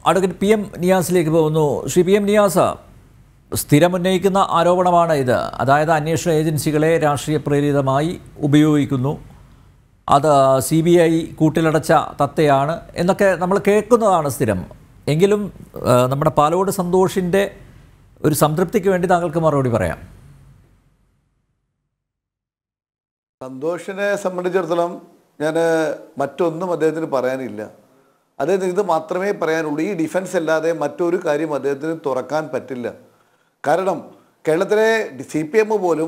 Advocate P M നിയാസിലേക്ക് പോകുന്നു Shri P M Niyas സ്ഥിരമുന്നയിക്കുന്ന ആരോപണമാണ് ഇത് അതായത് അന്വേഷണ ഏജൻസികളെ രാഷ്ട്രീയ പ്രേരിതമായി ഉപയോഗിക്കുന്നു അത് സി ബി ഐ കൂട്ടിലടച്ച തത്തയാണ് എന്നൊക്കെ നമ്മൾ കേൾക്കുന്നതാണ് സ്ഥിരം എങ്കിലും ആ, നമ്മുടെ പാലോട് സന്തോഷിൻ്റെ ഒരു സംതൃപ്തിക്ക് വേണ്ടി താങ്കൾക്ക് മറുപടി പറയാം സന്തോഷിനെ സംബന്ധിച്ചിടത്തോളം ഞാൻ മറ്റൊന്നും അദ്ദേഹത്തിന് പറയാനില്ല അദ്ദേഹത്തിന് ഇത് മാത്രമേ പറയാനുള്ളൂ ഈ ഡിഫൻസ് അല്ലാതെ മറ്റൊരു കാര്യം അദ്ദേഹത്തിന് തുറക്കാൻ പറ്റില്ല കാരണം കേരളത്തിലെ സി പി എം പോലും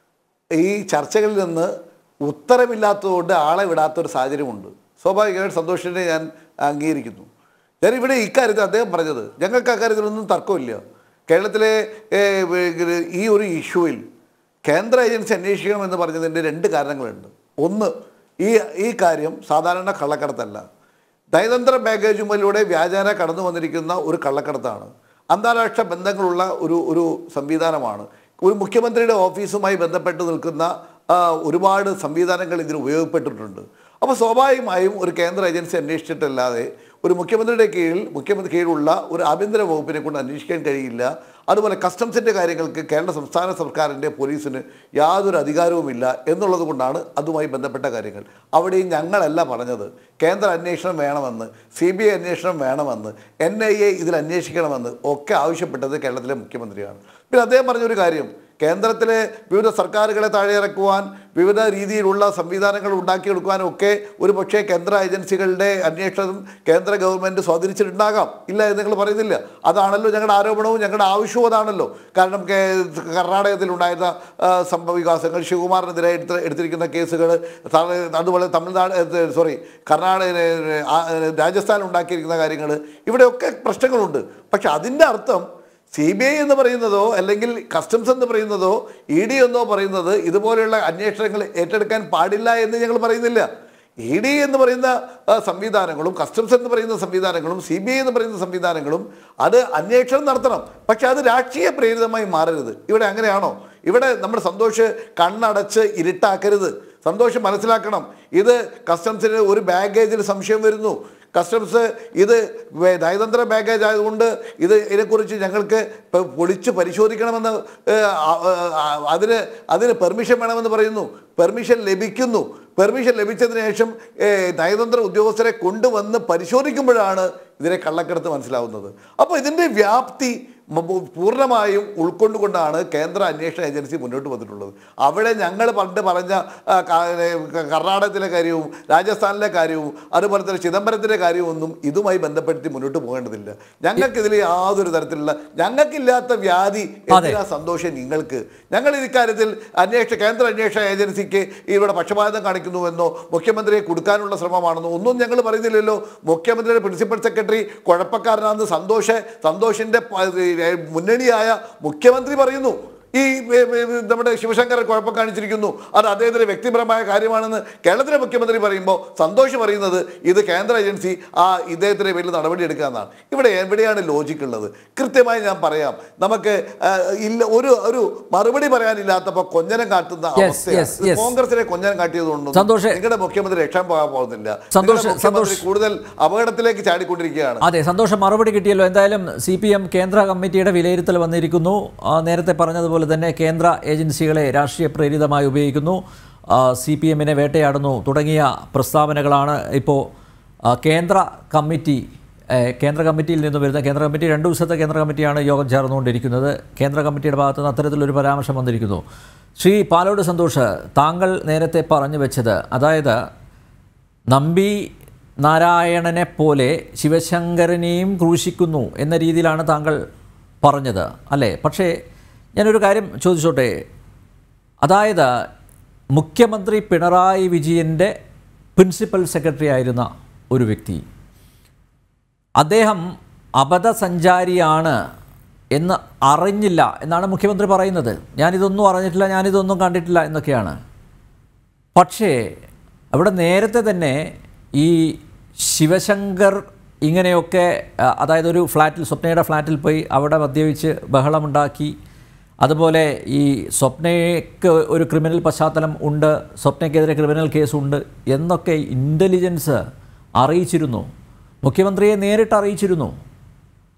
ഈ ചർച്ചകളിൽ നിന്ന് ഉത്തരമില്ലാത്തതുകൊണ്ട് ആളെ വിടാത്തൊരു സാഹചര്യമുണ്ട് സ്വാഭാവികമായിട്ട് സന്തോഷിനെ ഞാൻ അംഗീകരിക്കുന്നു ഞാൻ ഇവിടെ ഇക്കാര്യത്തിൽ അദ്ദേഹം പറഞ്ഞത് ഞങ്ങൾക്ക് അക്കാര്യത്തിലൊന്നും തർക്കമില്ല കേരളത്തിലെ ഏ, ഏ, ഈ ഒരു ഇഷ്യൂവിൽ കേന്ദ്ര ഏജൻസി അന്വേഷിക്കണം എന്ന് പറഞ്ഞതിൻ്റെ രണ്ട് കാരണങ്ങളുണ്ട് ഒന്ന് ഈ ഈ കാര്യം സാധാരണ കള്ളക്കടത്തല്ല നയതന്ത്ര ബാഗേജുകളിലൂടെ വ്യാജാന കടന്നു വന്നിരിക്കുന്ന ഒരു കള്ളക്കടത്താണ് അന്താരാഷ്ട്ര ബന്ധങ്ങളുള്ള ഒരു ഒരു സംവിധാനമാണ് ഒരു മുഖ്യമന്ത്രിയുടെ ഓഫീസുമായി ബന്ധപ്പെട്ട് നിൽക്കുന്ന ആ, ഒരുപാട് സംവിധാനങ്ങൾ ഇതിന് ഉപയോഗപ്പെട്ടിട്ടുണ്ട് അപ്പോൾ സ്വാഭാവികമായും ഒരു കേന്ദ്ര ഏജൻസി അന്വേഷിച്ചിട്ടല്ലാതെ ഒരു മുഖ്യമന്ത്രിയുടെ കീഴിൽ മുഖ്യമന്ത്രി കീഴിലുള്ള ഒരു ആഭ്യന്തര വകുപ്പിനെ കൊണ്ട് അന്വേഷിക്കാൻ കഴിയില്ല അതുപോലെ കസ്റ്റംസിൻ്റെ കാര്യങ്ങൾക്ക് കേരള സംസ്ഥാന സർക്കാരിൻ്റെ പോലീസിന് യാതൊരു അധികാരവുമില്ല എന്നുള്ളത് കൊണ്ടാണ് അതുമായി ബന്ധപ്പെട്ട കാര്യങ്ങൾ അവിടെയും ഞങ്ങളല്ല പറഞ്ഞത് കേന്ദ്ര അന്വേഷണം വേണമെന്ന് സി ബി ഐ അന്വേഷണം വേണമെന്ന് എൻ ഐ എ ഇതിൽ അന്വേഷിക്കണമെന്ന് ഒക്കെ ആവശ്യപ്പെട്ടത് കേരളത്തിലെ മുഖ്യമന്ത്രിയാണ് പിന്നെ അദ്ദേഹം പറഞ്ഞൊരു കാര്യം കേന്ദ്രത്തിലെ വിവിധ സർക്കാരുകളെ താഴെയിറക്കുവാൻ വിവിധ രീതിയിലുള്ള സംവിധാനങ്ങൾ ഉണ്ടാക്കിയെടുക്കുവാനും ഒക്കെ ഒരു പക്ഷേ കേന്ദ്ര ഏജൻസികളുടെ അന്വേഷണം കേന്ദ്ര ഗവൺമെൻറ് സ്വാധീനിച്ചിട്ടുണ്ടാകാം ഇല്ല എന്ന് നിങ്ങൾ പറയുന്നില്ല അതാണല്ലോ ഞങ്ങളുടെ ആരോപണവും ഞങ്ങളുടെ ആവശ്യവും അതാണല്ലോ കാരണം കേ- കർണാടകത്തിലുണ്ടായിരുന്ന ആ, സംഭവ വികാസങ്ങൾ ശിവകുമാറിനെതിരെ എടുത്ത് എടുത്തിരിക്കുന്ന കേസുകൾ അതുപോലെ തമിഴ്നാട് സോറി കർണാടക ആ, രാജസ്ഥാൻ ഉണ്ടാക്കിയിരിക്കുന്ന കാര്യങ്ങൾ ഇവിടെയൊക്കെ പ്രശ്നങ്ങളുണ്ട് പക്ഷെ അതിൻ്റെ അർത്ഥം സി ബി ഐ എന്ന് പറയുന്നതോ അല്ലെങ്കിൽ കസ്റ്റംസ് എന്ന് പറയുന്നതോ ഇ ഡി എന്നോ പറയുന്നത് ഇതുപോലെയുള്ള അന്വേഷണങ്ങൾ ഏറ്റെടുക്കാൻ പാടില്ല എന്ന് ഞങ്ങൾ പറയുന്നില്ല ഇ ഡി എന്ന് പറയുന്ന ആ, സംവിധാനങ്ങളും കസ്റ്റംസ് എന്ന് പറയുന്ന സംവിധാനങ്ങളും സി ബി ഐ എന്ന് പറയുന്ന സംവിധാനങ്ങളും അത് അന്വേഷണം നടത്തണം പക്ഷെ അത് രാഷ്ട്രീയ പ്രേരിതമായി മാറരുത് ഇവിടെ അങ്ങനെയാണോ ഇവിടെ നമ്മുടെ സന്തോഷ് കണ്ണടച്ച് ഇരുട്ടാക്കരുത് സന്തോഷം മനസ്സിലാക്കണം ഇത് കസ്റ്റംസിന് ഒരു ബാഗേജിൽ സംശയം വരുന്നു കസ്റ്റംസ് ഇത് വേ- നയതന്ത്ര ബാഗേജ് ആയതുകൊണ്ട് ഇത് ഇതിനെക്കുറിച്ച് ഞങ്ങൾക്ക് പ- പൊളിച്ച് പരിശോധിക്കണമെന്ന് ഏഹ്, ആ- ആ- അതിന് അതിന് പെർമിഷൻ വേണമെന്ന് പറയുന്നു പെർമിഷൻ ലഭിക്കുന്നു പെർമിഷൻ ലഭിച്ചതിന് ശേഷം ഏഹ്, നയതന്ത്ര ഉദ്യോഗസ്ഥരെ കൊണ്ടുവന്ന് പരിശോധിക്കുമ്പോഴാണ് ഇതിനെ കള്ളക്കടത്ത് മനസ്സിലാവുന്നത് അപ്പോൾ ഇതിൻ്റെ വ്യാപ്തി മ- പൂർണ്ണമായും ഉൾക്കൊണ്ടുകൊണ്ടാണ് കേന്ദ്ര അന്വേഷണ ഏജൻസി മുന്നോട്ട് വന്നിട്ടുള്ളത് അവിടെ ഞങ്ങൾ പണ്ട് പറഞ്ഞ ആ, ക- ഏ, കർണാടകത്തിലെ കാര്യവും രാജസ്ഥാനിലെ കാര്യവും അതുപോലെ തന്നെ ചിദംബരത്തിലെ കാര്യവും ഒന്നും ഇതുമായി ബന്ധപ്പെടുത്തി മുന്നോട്ട് പോകേണ്ടതില്ല ഞങ്ങൾക്ക് ഇതിൽ യാതൊരു തരത്തിലുള്ള ഞങ്ങൾക്കില്ലാത്ത വ്യാധി എന്തിനാ സന്തോഷം നിങ്ങൾക്ക് ഞങ്ങൾ ഇക്കാര്യത്തിൽ അന്വേഷണ കേന്ദ്ര അന്വേഷണ ഏജൻസിക്ക് ഇവിടെ പക്ഷപാതം കാണിക്കുന്നുവെന്നോ മുഖ്യമന്ത്രിയെ കൊടുക്കാനുള്ള ശ്രമമാണെന്നോ ഒന്നും ഞങ്ങൾ പറയുന്നില്ലല്ലോ മുഖ്യമന്ത്രിയുടെ പ്രിൻസിപ്പൽ സെക്രട്ടറി കുഴപ്പക്കാരനാണെന്ന് സന്തോഷ് സന്തോഷിന്റെ പ- ഏ, മുന്നണിയായ മുഖ്യമന്ത്രി പറയുന്നു ഈ ഏ, ഏ, നമ്മുടെ ശിവശങ്കർ കുഴപ്പം കാണിച്ചിരിക്കുന്നു അത് അദ്ദേഹത്തിന്റെ വ്യക്തിപരമായ കാര്യമാണെന്ന് കേരളത്തിലെ മുഖ്യമന്ത്രി പറയുമ്പോൾ സന്തോഷ് പറയുന്നത് ഇത് കേന്ദ്ര ഏജൻസി ആ ഇദ്ദേഹത്തിന്റെ പേരിൽ നടപടി എടുക്കുക എന്നാണ് ഇവിടെ എവിടെയാണ് ലോജിക് ഉള്ളത് കൃത്യമായി ഞാൻ പറയാം നമുക്ക് ആ, ഇല്ല ഒരു ഒരു മറുപടി പറയാനില്ലാത്തപ്പോൾ കൊഞ്ഞനം കാട്ടുന്ന Yes, അവസ്ഥയാണ് yes, ഇത് yes. കോൺഗ്രസിനെ കൊഞ്ഞനം കാട്ടിയതുകൊണ്ടൊന്നും സന്തോഷ്. നിങ്ങളുടെ മുഖ്യമന്ത്രി രക്ഷാൻ പോകാൻ പോകുന്നില്ല സന്തോഷ്, നിങ്ങളുടെ മുഖ്യമന്ത്രി സന്തോഷ്. കൂടുതൽ അപകടത്തിലേക്ക് ചാടിക്കൊണ്ടിരിക്കുകയാണ് അതെ സന്തോഷം മറുപടി കിട്ടിയല്ലോ എന്തായാലും സി പി എം കേന്ദ്ര കമ്മിറ്റിയുടെ വിലയിരുത്തൽ വന്നിരിക്കുന്നു ആ, നേരത്തെ പറഞ്ഞതുപോലെ തന്നെ കേന്ദ്ര ഏജൻസികളെ രാഷ്ട്രീയ പ്രേരിതമായി ഉപയോഗിക്കുന്നു സി പി എമ്മിനെ വേട്ടയാടുന്നു തുടങ്ങിയ പ്രസ്താവനകളാണ് ഇപ്പോൾ ആ, കേന്ദ്ര കമ്മിറ്റി ഏ, കേന്ദ്ര കമ്മിറ്റിയിൽ നിന്ന് വരുന്ന കേന്ദ്ര കമ്മിറ്റി രണ്ട് ദിവസത്തെ കേന്ദ്ര കമ്മിറ്റിയാണ് യോഗം ചേർന്നുകൊണ്ടിരിക്കുന്നത് കേന്ദ്ര കമ്മിറ്റിയുടെ ഭാഗത്ത് നിന്ന് അത്തരത്തിലൊരു പരാമർശം വന്നിരിക്കുന്നു ശ്രീ പാലോട് സന്തോഷ് താങ്കൾ നേരത്തെ പറഞ്ഞു വെച്ചത് അതായത് നമ്പി നാരായണനെ പോലെ ശിവശങ്കരനെയും ക്രൂശിക്കുന്നു എന്ന രീതിയിലാണ് താങ്കൾ പറഞ്ഞത് അല്ലേ പക്ഷേ ഞാനൊരു കാര്യം ചോദിച്ചോട്ടെ അതായത് മുഖ്യമന്ത്രി പിണറായി വിജയൻ്റെ പ്രിൻസിപ്പൽ സെക്രട്ടറി ആയിരുന്ന ഒരു വ്യക്തി അദ്ദേഹം അബദ്ധസഞ്ചാരിയാണ് എന്ന് അറിഞ്ഞില്ല എന്നാണ് മുഖ്യമന്ത്രി പറയുന്നത് ഞാനിതൊന്നും അറിഞ്ഞിട്ടില്ല ഞാനിതൊന്നും കണ്ടിട്ടില്ല എന്നൊക്കെയാണ് പക്ഷേ അവിടെ നേരത്തെ തന്നെ ഈ ശിവശങ്കർ ഇങ്ങനെയൊക്കെ ആ, അതായത് ഒരു ഫ്ലാറ്റിൽ സ്വപ്നയുടെ ഫ്ലാറ്റിൽ പോയി അവിടെ മദ്യപിച്ച് ബഹളമുണ്ടാക്കി അതുപോലെ ഈ സ്വപ്നയ്ക്ക് ഒരു ക്രിമിനൽ പശ്ചാത്തലം ഉണ്ട് സ്വപ്നയ്ക്കെതിരെ ക്രിമിനൽ കേസുണ്ട് എന്നൊക്കെ ഇൻ്റലിജൻസ് അറിയിച്ചിരുന്നു മുഖ്യമന്ത്രിയെ നേരിട്ട് അറിയിച്ചിരുന്നു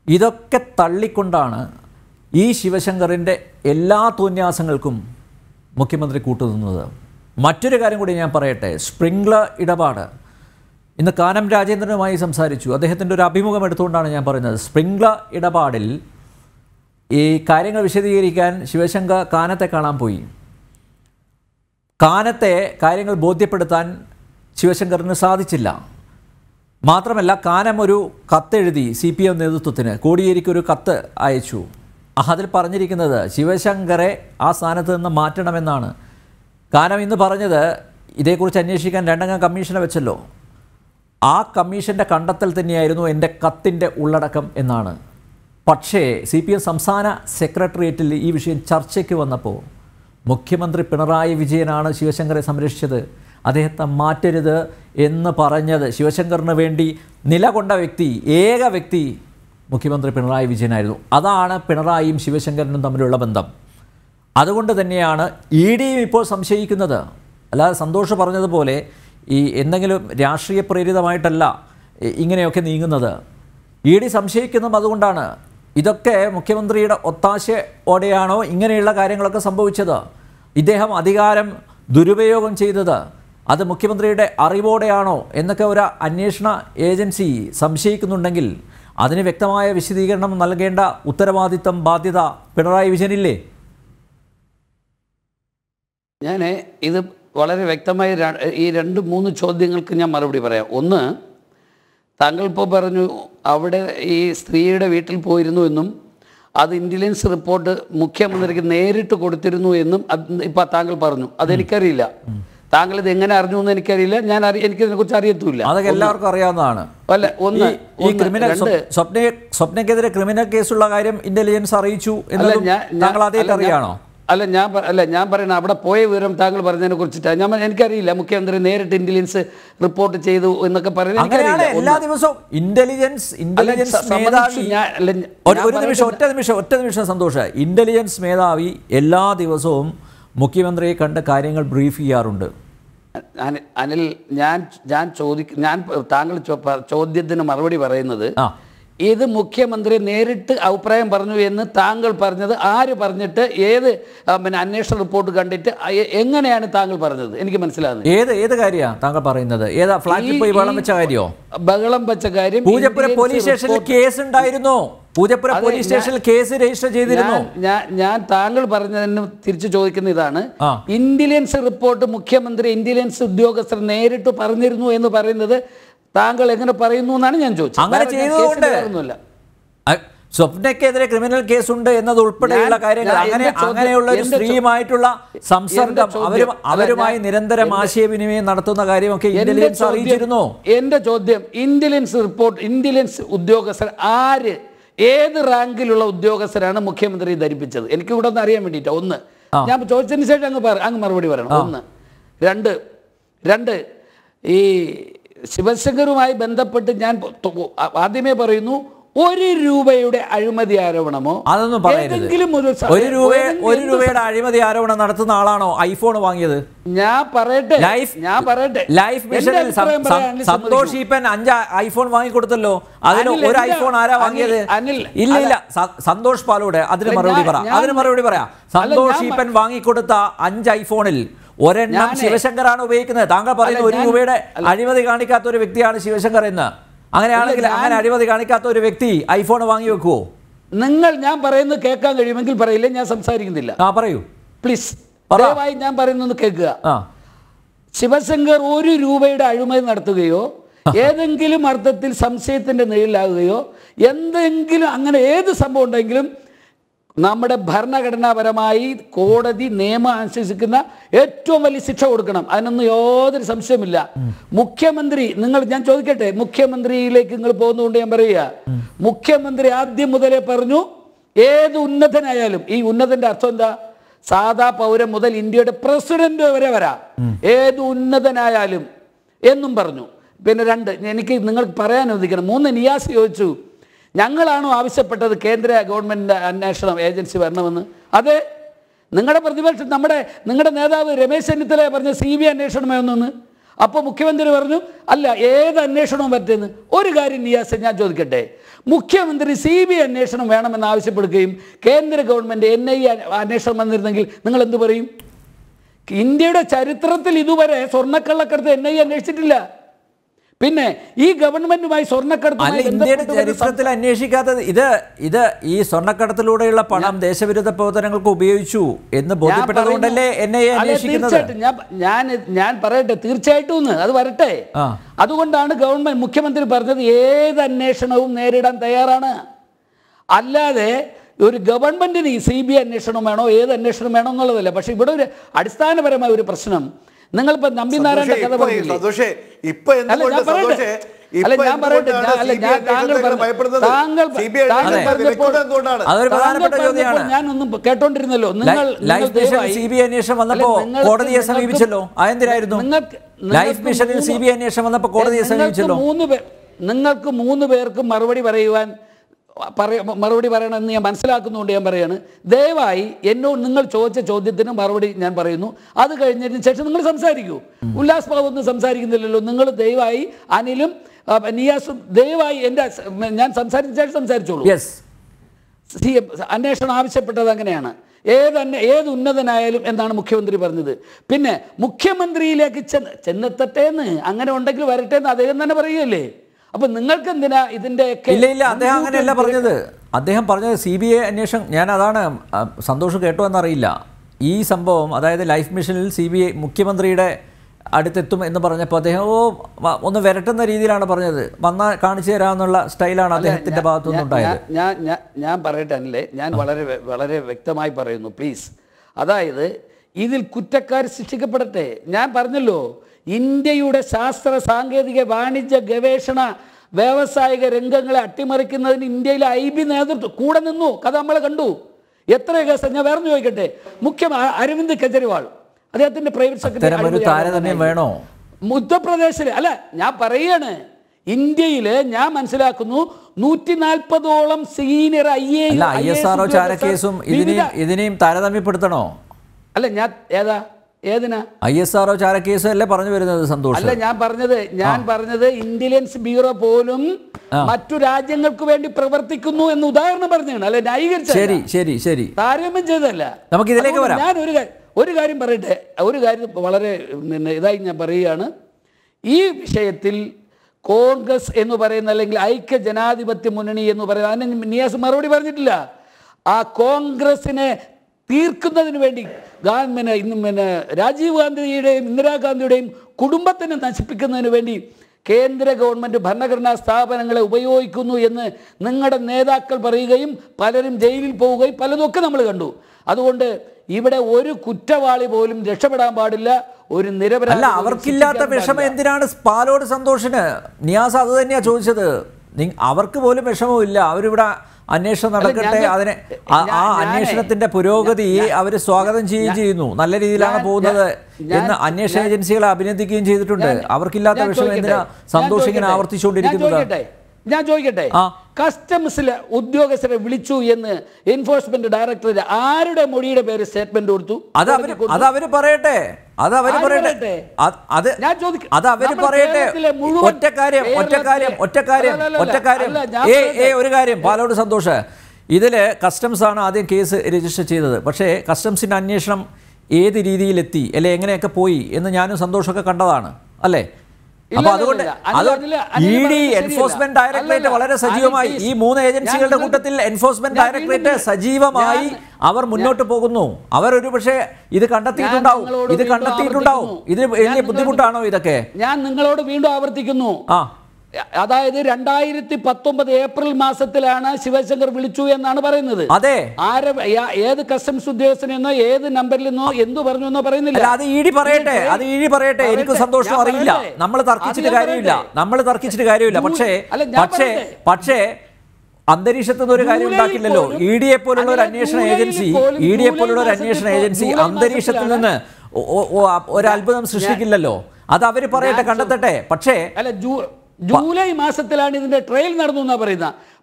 ഇതൊക്കെ തള്ളിക്കൊണ്ടാണ് ഈ ശിവശങ്കറിൻ്റെ എല്ലാ തോന്യാസങ്ങൾക്കും മുഖ്യമന്ത്രി കൂട്ടുനിന്നത് മറ്റൊരു കാര്യം കൂടി ഞാൻ പറയട്ടെ സ്പ്രിംഗ്ലർ ഇടപാട് ഇന്ന് കാനം രാജേന്ദ്രനുമായി സംസാരിച്ചു അദ്ദേഹത്തിൻ്റെ ഒരു അഭിമുഖം എടുത്തുകൊണ്ടാണ് ഞാൻ പറയുന്നത് സ്പ്രിംഗ്ലർ ഇടപാടിൽ ഈ കാര്യങ്ങൾ വിശദീകരിക്കാൻ ശിവശങ്കർ കാനത്തെ കാണാൻ പോയി കാനത്തെ കാര്യങ്ങൾ ബോധ്യപ്പെടുത്താൻ ശിവശങ്കറിന് സാധിച്ചില്ല മാത്രമല്ല കാനം ഒരു കത്തെഴുതി സി പി എം നേതൃത്വത്തിന് കോടിയേരിക്ക് ഒരു കത്ത് അയച്ചു അതിൽ പറഞ്ഞിരിക്കുന്നത് ശിവശങ്കറെ ആ സ്ഥാനത്ത് നിന്ന് മാറ്റണമെന്നാണ് കാനം ഇന്ന് പറഞ്ഞത് ഇതേക്കുറിച്ച് അന്വേഷിക്കാൻ രണ്ടംഗ കമ്മീഷനെ വെച്ചല്ലോ ആ കമ്മീഷൻ്റെ കണ്ടെത്തൽ തന്നെയായിരുന്നു എൻ്റെ കത്തിൻ്റെ ഉള്ളടക്കം എന്നാണ് പക്ഷേ സി പി എം സംസ്ഥാന സെക്രട്ടേറിയറ്റിൽ ഈ വിഷയം ചർച്ചയ്ക്ക് വന്നപ്പോൾ മുഖ്യമന്ത്രി പിണറായി വിജയനാണ് ശിവശങ്കറെ സംരക്ഷിച്ചത് അദ്ദേഹത്തെ മാറ്റരുത് എന്ന് പറഞ്ഞത് ശിവശങ്കറിന് വേണ്ടി നിലകൊണ്ട വ്യക്തി ഏക വ്യക്തി മുഖ്യമന്ത്രി പിണറായി വിജയനായിരുന്നു അതാണ് പിണറായിയും ശിവശങ്കരനും തമ്മിലുള്ള ബന്ധം അതുകൊണ്ട് തന്നെയാണ് ഇ ഡിയും ഇപ്പോൾ സംശയിക്കുന്നത് അല്ലാതെ സന്തോഷ് പറഞ്ഞതുപോലെ ഈ എന്തെങ്കിലും രാഷ്ട്രീയ പ്രേരിതമായിട്ടല്ല ഇ- ഇങ്ങനെയൊക്കെ നീങ്ങുന്നത് ഇ ഡി സംശയിക്കുന്നതും അതുകൊണ്ടാണ് ഇതൊക്കെ മുഖ്യമന്ത്രിയുടെ ഒത്താശയോടെയാണോ ഇങ്ങനെയുള്ള കാര്യങ്ങളൊക്കെ സംഭവിച്ചത് ഇദ്ദേഹം അധികാരം ദുരുപയോഗം ചെയ്തത് അത് മുഖ്യമന്ത്രിയുടെ അറിവോടെയാണോ എന്നൊക്കെ ഒരു അന്വേഷണ ഏജൻസി സംശയിക്കുന്നുണ്ടെങ്കിൽ അതിന് വ്യക്തമായ വിശദീകരണം നൽകേണ്ട ഉത്തരവാദിത്തം ബാധ്യത പിണറായി വിജയനില്ലേ ഞാൻ ഇത് വളരെ വ്യക്തമായി ര- ഈ രണ്ട് മൂന്ന് ചോദ്യങ്ങൾക്ക് ഞാൻ മറുപടി പറയാം ഒന്ന് താങ്കൾ ഇപ്പോൾ പറഞ്ഞു അവിടെ ഈ സ്ത്രീയുടെ വീട്ടിൽ പോയിരുന്നു എന്നും അത് ഇൻ്റലിജൻസ് റിപ്പോർട്ട് മുഖ്യമന്ത്രിക്ക് നേരിട്ട് കൊടുത്തിരുന്നു എന്നും ഇപ്പം താങ്കൾ പറഞ്ഞു അതെനിക്കറിയില്ല താങ്കൾ ഇത് എങ്ങനെ അറിഞ്ഞു എന്ന് എനിക്കറിയില്ല ഞാൻ അറി എനിക്കിതിനെക്കുറിച്ച് അറിയത്തുമില്ല അതൊക്കെ എല്ലാവർക്കും അറിയാവുന്നതാണ് അല്ല ഒന്ന് ഈ- ഈ ഒന്ന്, ക്രിമിനൽ രണ്ട് സ്വപ്- സ്വപ്നയെ സ്വപ്നക്കെതിരെ ക്രിമിനൽ കേസുള്ള കാര്യം ഇന്റലിജൻസ് അറിയിച്ചു അല്ല എന്നതും ഞാൻ ഞാൻ- താങ്കൾ ആദ്യമായിട്ട് അല്ല, ഞാൻ- അറിയാണോ അല്ല ഞാൻ പ- അല്ല ഞാൻ പറയുന്നത് അവിടെ പോയ വിവരം താങ്കൾ പറഞ്ഞതിനെ കുറിച്ചിട്ടാണ് ഞാൻ പറ- എനിക്കറിയില്ല മുഖ്യമന്ത്രി നേരിട്ട് ഇന്റലിജൻസ് റിപ്പോർട്ട് ചെയ്തു എന്നൊക്കെ പറയുന്നത് അങ്ങനെയാണ് എനിക്കറിയില്ല എല്ലാ ഒന്ന്. ദിവസവും ഇന്റലിജൻസ് ഇന്റലിജൻസ് സ- സമ്മതിച്ചു. മേധാവി ഞാൻ- അല്ല, ഞാൻ ഒരു ഒരു നിമിഷം പറയുന്നത് ഒറ്റ നിമിഷം ഒറ്റ നിമിഷം സന്തോഷ് ഇന്റലിജൻസ് മേധാവി എല്ലാ ദിവസവും മുഖ്യമന്ത്രിയെ കണ്ട് കാര്യങ്ങൾ ബ്രീഫ് ചെയ്യാറുണ്ട് അനി- അനിൽ ഞാൻ ഞാൻ ചോദിക്ക ഞാൻ പ- താങ്കൾ ചോ- പ- ചോദ്യത്തിന് മറുപടി പറയുന്നത് ആ ഇത് മുഖ്യമന്ത്രി നേരിട്ട് അഭിപ്രായം പറഞ്ഞു എന്ന് താങ്കൾ പറഞ്ഞത് ആര് പറഞ്ഞിട്ട് ഏത് ആ, പിന്നെ അന്വേഷണ റിപ്പോർട്ട് കണ്ടിട്ട് അ- എ- എങ്ങനെയാണ് താങ്കൾ പറഞ്ഞത് എനിക്ക് മനസ്സിലാകുന്നത് ഏത് ഏത് കാര്യമാണ് താങ്കൾ പറയുന്നത് ഏതാ ഫ്ലാറ്റിൽ പോയി വെള്ളം വെച്ച കാര്യോ ബഹളം വെച്ച കാര്യം പൂജപ്പുര ഇന്ത്യൻസ് പോലീസ് സ്റ്റേഷനിൽ റിപ്പോർട്ട് കേസ് ഉണ്ടായിരുന്നു പൂജപ്പുര അതെ, പോലീസ് ഞാൻ- സ്റ്റേഷനിൽ കേസ് രജിസ്റ്റർ ചെയ്തിരുന്നു ഞാൻ- ഞാൻ ഞാൻ താങ്കൾ പറഞ്ഞതിന് തിരിച്ചു ചോദിക്കുന്ന ഇതാണ് ആ. ഇന്റലിജൻസ് റിപ്പോർട്ട് മുഖ്യമന്ത്രി ഇന്റലിജൻസ് ഉദ്യോഗസ്ഥർ നേരിട്ട് പറഞ്ഞിരുന്നു എന്ന് പറയുന്നത് താങ്കൾ എങ്ങനെ പറയുന്നു എന്നാണ് ഞാൻ ചോദിച്ചത് അങ്ങനെ വേറെ ഞാൻ ചെയ്തതുകൊണ്ട് കേസിൽ വേറൊന്നുമില്ല. അ- സ്വപ്നയ്ക്കെതിരെ ക്രിമിനൽ കേസുണ്ട് എന്നത് ഉൾപ്പെടെയുള്ള ഞാൻ- കാര്യങ്ങൾ ഞാൻ അങ്ങനെ എന്റെ ചോദ്യം- അങ്ങനെയുള്ള ഒരു എന്റെ ചോ- സ്ത്രീയുമായിട്ടുള്ള സംസർഗം ചോദ്യം- അവരും അല്ല, അവരുമായി ഞാൻ- നിരന്തരം എന്റെ- ആശയവിനിമയം നടത്തുന്ന കാര്യമൊക്കെ എന്റെ ഇന്റലിജൻസ് ചോദ്യം- അറിയിച്ചിരുന്നു എന്റെ ചോദ്യം ഇന്റലിജൻസ് റിപ്പോർട്ട് ഇന്റലിജൻസ് ഉദ്യോഗസ്ഥർ ആര് ഏത് റാങ്കിലുള്ള ഉദ്യോഗസ്ഥരാണ് മുഖ്യമന്ത്രി ധരിപ്പിച്ചത് എനിക്ക് ഇവിടെ ഒന്ന് അറിയാൻ വേണ്ടിയിട്ടാ ഒന്ന് ഞാൻ ചോദിച്ചതിന് ശേഷം അങ്ങ് പറ അങ്ങ് മറുപടി പറയണം ഒന്ന് രണ്ട് രണ്ട് ഈ ശിവശങ്കറുമായി ബന്ധപ്പെട്ട് ഞാൻ തൊ- ആദ്യമേ പറയുന്നു ഒരു രൂപയുടെ അഴിമതി ആരോപണമോ അതൊന്നും പറയരുത് ഏതെങ്കിലും ഒരു സ- ഒരു രൂപ ഏതെങ്കിലും ഒരു എന്ത് രൂപയുടെ അഴിമതി ആരോപണം നടത്തുന്ന ആളാണോ ഐഫോൺ വാങ്ങിയത് ഞാൻ പറയട്ടെ ലൈഫ് ഞാൻ പറയട്ടെ ലൈഫ് എന്റെ മിഷനിൽ അഭിപ്രായം പറയാൻ അനിൽ സന്തോഷ് സമ്മതിക്കുമോ? ഈപ്പൻ അഞ്ച് ഐഫോൺ വാങ്ങിക്കൊടുത്തല്ലോ അതിന് അനിൽ, ഒരു എന്താ- ഐഫോൺ ആരാ അനിൽ, വാങ്ങിയത് അനിൽ, ഇല്ല അല്ല. ഇല്ല സ- സന്തോഷ് പാലൂടെ അതിന് അല്ല, മറുപടി ഞാൻ- പറ ഞാൻ- അതിന് മറുപടി പറയാം അല്ല, സന്തോഷ് ഞാൻ- ഈപ്പൻ വാങ്ങിക്കൊടുത്ത അഞ്ച് ഐഫോണിൽ ഒരെണ്ണം ഞാനേ- ശിവശങ്കറാണ് ഉപയോഗിക്കുന്നത് താങ്കൾ പറയുന്ന അല്ല, ഒരു ഞാൻ- രൂപയുടെ അല്ല. അഴിമതി കാണിക്കാത്ത ഒരു വ്യക്തിയാണ് ശിവശങ്കർ എന്ന് അങ്ങനെയാണെങ്കിൽ ഞാൻ- അങ്ങനെ അഴിമതി കാണിക്കാത്ത ഒരു വ്യക്തി ഐഫോൺ വാങ്ങി വെക്കുവോ നിങ്ങൾ ഞാൻ പറയുന്നത് കേൾക്കാൻ കഴിയുമെങ്കിൽ പറയില്ല ഞാൻ സംസാരിക്കുന്നില്ല ആ പറയൂ പ്ലീസ് പറ. ദയവായി ഞാൻ പറയുന്നത് കേൾക്കുക ആ ശിവശങ്കർ ഒരു രൂപയുടെ അഴിമതി നടത്തുകയോ ഏതെങ്കിലും അർത്ഥത്തിൽ സംശയത്തിന്റെ നിഴലിലാകുകയോ എന്തെങ്കിലും അങ്ങനെ ഏത് സംഭവം ഉണ്ടെങ്കിലും നമ്മുടെ ഭരണഘടനാപരമായി കോടതി നിയമം അനുശാസിക്കുന്ന ഏറ്റവും വലിയ ശിക്ഷ കൊടുക്കണം അതിനൊന്നും യാതൊരു സംശയമില്ല മുഖ്യമന്ത്രി നിങ്ങൾ ഞാൻ ചോദിക്കട്ടെ മുഖ്യമന്ത്രിയിലേക്ക് നിങ്ങൾ പോകുന്നതുകൊണ്ട് ഞാൻ പറയുക മുഖ്യമന്ത്രി ആദ്യം മുതലേ പറഞ്ഞു ഏത് ഉന്നതനായാലും ഈ ഉന്നതന്റെ അർത്ഥം എന്താ സാധാ പൗരൻ മുതൽ ഇന്ത്യയുടെ പ്രസിഡന്റ് വരെ വരാം ഏത് ഉന്നതനായാലും എന്നും പറഞ്ഞു പിന്നെ രണ്ട് എനിക്ക് നിങ്ങൾക്ക് പറയാൻ അനുവദിക്കണം മൂന്ന് നിയാസ് ചോദിച്ചു ഞങ്ങളാണോ ആവശ്യപ്പെട്ടത് കേന്ദ്ര ഗവൺമെൻറ് അന്വേഷണം ഏജൻസി വരണമെന്ന് അതെ നിങ്ങളുടെ പ്രതിപക്ഷം നമ്മുടെ നിങ്ങളുടെ നേതാവ് രമേശ് ചെന്നിത്തല പറഞ്ഞ സി ബി അന്വേഷണം വേണമെന്ന് അപ്പോൾ മുഖ്യമന്ത്രി പറഞ്ഞു അല്ല ഏത് അന്വേഷണവും പറ്റുന്നു ഒരു കാര്യം നിയാസ് ഞാൻ ചോദിക്കട്ടെ മുഖ്യമന്ത്രി സി ബി ഐ അന്വേഷണം വേണമെന്ന് ആവശ്യപ്പെടുകയും കേന്ദ്ര ഗവൺമെന്റ് എൻ ഐ അന്വേഷണം വന്നിരുന്നെങ്കിൽ നിങ്ങൾ എന്ത് പറയും ഇന്ത്യയുടെ ചരിത്രത്തിൽ ഇതുവരെ സ്വർണ്ണക്കള്ളക്കടത്ത് എൻ ഐ അന്വേഷിച്ചിട്ടില്ല പിന്നെ ഈ ഗവൺമെന്റുമായി അല്ല സ്വർണ്ണക്കടത്തുമായി ഇന്ത്യയുടെ ബന്ധപ്പെട്ട് വരുന്ന ചരിത്രത്തിൽ അന്വേഷിക്കാത്തത് ഇത് ഇത് ഈ സ്വർണ്ണക്കടത്തിലൂടെയുള്ള പണം ദേശവിരുദ്ധ പ്രവർത്തനങ്ങൾക്ക് ഉപയോഗിച്ചു എന്ന് ഞാൻ ബോധ്യപ്പെട്ടതുകൊണ്ടല്ലേ പറയുന്നു- എൻ ഐ എ അല്ല, അന്വേഷിക്കുന്നത് തീർച്ചയായിട്ടും ഞാൻ ഞാൻ ഞാൻ പറയട്ടെ തീർച്ചയായിട്ടും ഒന്ന് അത് വരട്ടെ ആ. അതുകൊണ്ടാണ് ഗവൺമെന്റ് മുഖ്യമന്ത്രി പറഞ്ഞത് ഏത് അന്വേഷണവും നേരിടാൻ തയ്യാറാണ് അല്ലാതെ ഒരു ഗവൺമെന്റിന് ഈ സി ബി ഐ അന്വേഷണം വേണോ ഏത് അന്വേഷണം വേണോ എന്നുള്ളതല്ല പക്ഷെ ഇവിടെ ഒരു അടിസ്ഥാനപരമായ ഒരു പ്രശ്നം നിങ്ങളിപ്പോ നമ്പിനാരായണന്റെ കഥ സന്തോഷേ, പറഞ്ഞില്ലേ സന്തോഷേ ഇപ്പൊ അല്ല എന്തുകൊണ്ട് ഞാൻ പറയട്ടെ സന്തോഷേ അല്ല ഇപ്പൊ ഞാൻ പറയട്ടെ എന്തുകൊണ്ടാണ് ഞാൻ- അല്ല CBI ഞാൻ താങ്കൾ അന്വേഷണത്തിന് പറഞ്ഞ- ഭയപ്പെടുന്നത് താങ്കൾ CBI താങ്കൾ അന്വേഷണത്തിന് പറഞ്ഞപ്പോൾ വിലക്കുന്നത് എന്തുകൊണ്ടാണ് അതൊരു താങ്കൾ പ്രധാനപ്പെട്ട പറഞ്ഞപ്പോൾ ചോദ്യമാണ്. ഞാനൊന്നും കേട്ടോണ്ടിരുന്നല്ലോ നിങ്ങൾ ലൈഫ് നിങ്ങൾ മിഷൻ ദയവായി- സി ബി ഐ അന്വേഷണം വന്നപ്പോ അല്ല, നിങ്ങൾക്ക് കോടതിയെ നിങ്ങൾക്ക് സമീപിച്ചല്ലോ അതെന്തിനായിരുന്നു നിങ്ങൾക്ക് ലൈഫ് നിങ്ങൾക്ക് മിഷനിൽ മൂന്ന് സി ബി ഐ അന്വേഷണം വന്നപ്പോ കോടതിയെ നിങ്ങൾക്ക് സമീപിച്ചല്ലോ മൂന്ന് പേർ നിങ്ങൾക്ക് മൂന്ന് പേർക്കും മറുപടി പറയുവാൻ പറയ മറുപടി പറയണമെന്ന് ഞാൻ മനസ്സിലാക്കുന്നുകൊണ്ട് ഞാൻ പറയാണ് ദയവായി എന്നോട് നിങ്ങൾ ചോദിച്ച ചോദ്യത്തിന് മറുപടി ഞാൻ പറയുന്നു അത് കഴിഞ്ഞതിന് ശേഷം നിങ്ങൾ സംസാരിക്കൂ ഉല്ലാസ് ബാബു ഒന്നും സംസാരിക്കുന്നില്ലല്ലോ നിങ്ങൾ ദയവായി അനിലും ആ, നിയാസും ദയവായി എൻ്റെ ഞാൻ സംസാരിച്ച ശേഷം സംസാരിച്ചോളൂ യെസ് സി അന്വേഷണം ആവശ്യപ്പെട്ടത് അങ്ങനെയാണ് ഏത് അന്വേ ഏത് ഉന്നതനായാലും എന്നാണ് മുഖ്യമന്ത്രി പറഞ്ഞത് പിന്നെ മുഖ്യമന്ത്രിയിലേക്ക് ചെന്ന് ചെന്നെത്തട്ടേന്ന് അങ്ങനെ ഉണ്ടെങ്കിൽ വരട്ടെ എന്ന് അദ്ദേഹം തന്നെ പറയുകയല്ലേ അപ്പൊ നിങ്ങൾക്ക് എന്തിനാ ഇതിന്റെ ഇല്ല ഇല്ല അദ്ദേഹം അങ്ങനെയല്ല പറഞ്ഞത് അദ്ദേഹം പറഞ്ഞത് സി ബി ഐ അന്വേഷണം ഞാൻ അതാണ് ആ, സന്തോഷ് കേട്ടോ എന്നറിയില്ല ഈ സംഭവം അതായത് ലൈഫ് മിഷനിൽ സി ബി ഐ മുഖ്യമന്ത്രിയുടെ അടുത്തെത്തും എന്ന് പറഞ്ഞപ്പോൾ അദ്ദേഹം ഓ വ- ഒന്ന് വരട്ടുന്ന രീതിയിലാണ് പറഞ്ഞത് വന്നാൽ കാണിച്ചു തരാമെന്നുള്ള സ്റ്റൈലാണ് അദ്ദേഹത്തിന്റെ ഭാഗത്തുനിന്ന് ഉണ്ടായത് ഞാൻ ഞാൻ ഞാൻ പറയട്ടെ അല്ലേ ഞാൻ വളരെ വ്യ- വളരെ വ്യക്തമായി പറയുന്നു പ്ലീസ് അതായത് ഇതിൽ കുറ്റക്കാർ ശിക്ഷിക്കപ്പെടട്ടെ ഞാൻ പറഞ്ഞല്ലോ ഇന്ത്യയുടെ ശാസ്ത്ര സാങ്കേതിക വാണിജ്യ ഗവേഷണ വ്യാവസായിക രംഗങ്ങളെ അട്ടിമറിക്കുന്നതിന് ഇന്ത്യയിലെ ഐ ബി നേതൃത്വം കൂടെ നിന്നു കഥ നമ്മൾ കണ്ടു എത്ര കേസ് ഞാൻ വേറെ ചോദിക്കട്ടെ മുഖ്യ അരവിന്ദ് കെജ്രിവാൾ അദ്ദേഹത്തിന്റെ പ്രൈവറ്റ് അത്തരം ഒരു താരതമ്യം വേണോ ഉത്തർപ്രദേശിൽ അല്ല ഞാൻ പറയാണ് ഇന്ത്യയിൽ ഞാൻ മനസ്സിലാക്കുന്നു നൂറ്റി നാൽപ്പതോളം സീനിയർ ഐ എ അല്ല ഐ എസ് ആർ ഒ ചാരക്കേസും ഇതിനെയും ഇതിനെയും താരതമ്യപ്പെടുത്തണോ അല്ല ഞാൻ ഏതാ ഏതിനാ ഐ എസ് ആർ ഒ ചാരക്കേസും അല്ലേ പറഞ്ഞു വരുന്നത് സന്തോഷം അല്ല ഞാൻ പറഞ്ഞത് ഞാൻ പറഞ്ഞത് ഇന്റലിജൻസ് ബ്യൂറോ പോലും മറ്റു രാജ്യങ്ങൾക്ക് വേണ്ടി പ്രവർത്തിക്കുന്നു എന്ന് ഉദാഹരണം പറഞ്ഞാണ് അല്ലെ ന്യായീകരിച്ച ശരി ശരി ശരി താരതമ്യം ചെയ്തതല്ല നമുക്ക് ഇതിലേക്ക് അതുകൊണ്ട് വരാം. ഞാൻ ഒരു കാര്യം ഒരു കാര്യം പറയട്ടെ ഒരു കാര്യം വളരെ പിന്നെ ഇതായി ഞാൻ പറയുകയാണ് ഈ വിഷയത്തിൽ കോൺഗ്രസ് എന്ന് പറയുന്ന അല്ലെങ്കിൽ ഐക്യ ജനാധിപത്യ മുന്നണി എന്ന് പറയുന്ന അതിന് നിയാസ് മറുപടി പറഞ്ഞിട്ടില്ല ആ കോൺഗ്രസിനെ തീർക്കുന്നതിന് വേണ്ടി ഗാ- പിന്നെ ഇന്ന് പിന്നെ രാജീവ് ഗാന്ധിയുടെയും ഇന്ദിരാഗാന്ധിയുടെയും കുടുംബത്തിനെ നശിപ്പിക്കുന്നതിന് വേണ്ടി കേന്ദ്ര ഗവൺമെൻറ് ഭരണഘടനാ സ്ഥാപനങ്ങളെ ഉപയോഗിക്കുന്നു എന്ന് നിങ്ങളുടെ നേതാക്കൾ പറയുകയും പലരും ജയിലിൽ പോവുകയും പലതൊക്കെ നമ്മൾ കണ്ടു അതുകൊണ്ട് ഇവിടെ ഒരു കുറ്റവാളി പോലും രക്ഷപ്പെടാൻ പാടില്ല ഒരു നിരപരാധി അല്ല പോലും അവർക്കില്ലാത്ത ശിക്ഷിക്കാൻ വിഷമം പാടില്ല. എന്തിനാണ് പാലോട് സന്തോഷിന് നിയാസ് അത് തന്നെയാ ചോദിച്ചത് നി- അവർക്ക് പോലും വിഷമമില്ല അവരിവിടെ അന്വേഷണം നടക്കട്ടെ ഞങ്ങൾ- അതിനെ ആ- ഞാ- ആ ഞാനേ- അന്വേഷണത്തിന്റെ പുരോഗതി അവർ സ്വാഗതം ചെയ്യുകയും ചെയ്യുന്നു നല്ല രീതിയിലാണ് ഞാൻ- പോകുന്നത് ഞാൻ- എന്ന് അന്വേഷണ ഞാൻ- ഏജൻസികളെ അഭിനന്ദിക്കുകയും ചെയ്തിട്ടുണ്ട് ഞാൻ- അവർക്കില്ലാത്ത ഞാൻ വിഷമം ചോദിക്കട്ടെ? എന്തിനാ ഞാൻ സന്തോഷ് ഇങ്ങനെ ചോദിക്കട്ടെ? ആവർത്തിച്ചുകൊണ്ടിരിക്കുന്നത് ഞാൻ ചോദിക്കട്ടെ ഞാൻ ചോദിക്കട്ടെ ആ. കസ്റ്റംസിലെ ഉദ്യോഗസ്ഥരെ വിളിച്ചു എന്ന് എൻഫോഴ്സ്മെന്റ് ഡയറക്ടറേറ്റ് ആരുടെ മൊഴിയുടെ പേര് സ്റ്റേറ്റ്മെന്റ് കൊടുത്തു അത് അവര് അത് അവര് പറയട്ടെ അത് അവര് ആര് പറയട്ടെ പറയട്ടെ? അത് അത് ഞാൻ ചോദിക്ക- അത് അവര് നമ്മൾ പറയട്ടെ കേരളത്തിലെ മുഴുവൻ- ഒറ്റക്കാര്യം ഒറ്റക്കാര്യം കേരളത്തിലെ- ഒറ്റക്കാര്യം അല്ല, അല്ല, അല്ല, ഒറ്റക്കാര്യം അല്ല, ഞാൻ ഏ പറയട്ടെ. ഏ ഒരു കാര്യം പാലോട് സന്തോഷ് ഇതില് കസ്റ്റംസ് ആണ് ആദ്യം കേസ് രജിസ്റ്റർ ചെയ്തത് പക്ഷേ കസ്റ്റംസിന്റെ അന്വേഷണം ഏത് രീതിയിലെത്തി അല്ലെ എങ്ങനെയൊക്കെ പോയി എന്ന് ഞാനും സന്തോഷമൊക്കെ കണ്ടതാണ് അല്ലേ ഇല്ല, അപ്പൊ ഇല്ല, അതുകൊണ്ട് ഇല്ല. അനിൽ- അത് അനിൽ- അനിൽ ഇ ഡി പറഞ്ഞത് ശരിയല്ല. എൻഫോഴ്സ്മെന്റ് ഡയറക്ടറേറ്റ് അല്ലല്ല. വളരെ സജീവമായി അനിൽ ഈ please. മൂന്ന് ഞാൻ ഏജൻസികളുടെ നിങ്ങൾക്ക് കൂട്ടത്തിൽ എൻഫോഴ്സ്മെന്റ് ഞാൻ ഡയറക്ടറേറ്റ് വീണ്ടും- സജീവമായി ഞാൻ- അവർ മുന്നോട്ട് പോകുന്നു അവർ ഒരു പക്ഷേ ഇത് കണ്ടെത്തിയിട്ടുണ്ടാവും നിങ്ങളോട് ഇത് വീണ്ടും കണ്ടെത്തിയിട്ടുണ്ടാവും ആവർത്തിക്കുന്നു. ഇത് ഞാൻ വലിയ നിങ്ങളോട് ബുദ്ധിമുട്ടാണോ ഇതൊക്കെ ഞാൻ നിങ്ങളോട് വീണ്ടും ആവർത്തിക്കുന്നു ആ അതായത് രണ്ടായിരത്തി പത്തൊമ്പത് ഏപ്രിൽ മാസത്തിലാണ് ശിവശങ്കർ വിളിച്ചു എന്നാണ് പറയുന്നത് അതെ ആരെ യാ- ഏത് കസ്റ്റംസ് ഉദ്യോഗസ്ഥനെന്നോ ഏത് നമ്പറിൽ നിന്നോ എന്തു പറഞ്ഞു എന്നോ പറയുന്നില്ല അല്ല അത് ഇ പറയട്ടെ ഈ അത് ഇ പറയട്ടെ എനിക്ക് പറയട്ടെ. സന്തോഷം ഞാൻ അറിയില്ല പറയട്ടെ. നമ്മൾ തർക്കിച്ചിട്ട് അത് ഞാൻ കാര്യമില്ല പറയട്ടെ. നമ്മൾ തർക്കിച്ചിട്ട് കാര്യമില്ല ജൂ- പക്ഷേ അല്ല, ഞാൻ പക്ഷേ പറയട്ടെ. പക്ഷേ അന്തരീക്ഷത്തിൽ നിന്ന് ഒരു കാര്യം ജൂലൈയിൽ ഉണ്ടാക്കില്ലല്ലോ പോലും- ഇ ഡിയെ പോലുള്ള ഒരു അല്ല, അന്വേഷണ ജൂലൈയിൽ ഏജൻസി പോലും- ഇ ഡിയെ ജൂലൈ പോലുള്ള ഒരു മാസത്തിൽ അന്വേഷണ പോ- ഏജൻസി ജൂലൈ അന്തരീക്ഷത്തിൽ മാസത്തിലാണ് നിന്ന് ഒ- ഒ- ഒ- ഒരു അത്ഭുതം സൃഷ്ടിക്കില്ലല്ലോ അത് അവര് പറയട്ടെ ഞാൻ ചോ- കണ്ടെത്തട്ടെ പക്ഷേ അല്ല ജൂ ജൂലൈ മാസത്തിലാണ് ഇതിന്റെ ട്രയൽ നടന്നു എന്നാ പറയുന്നത്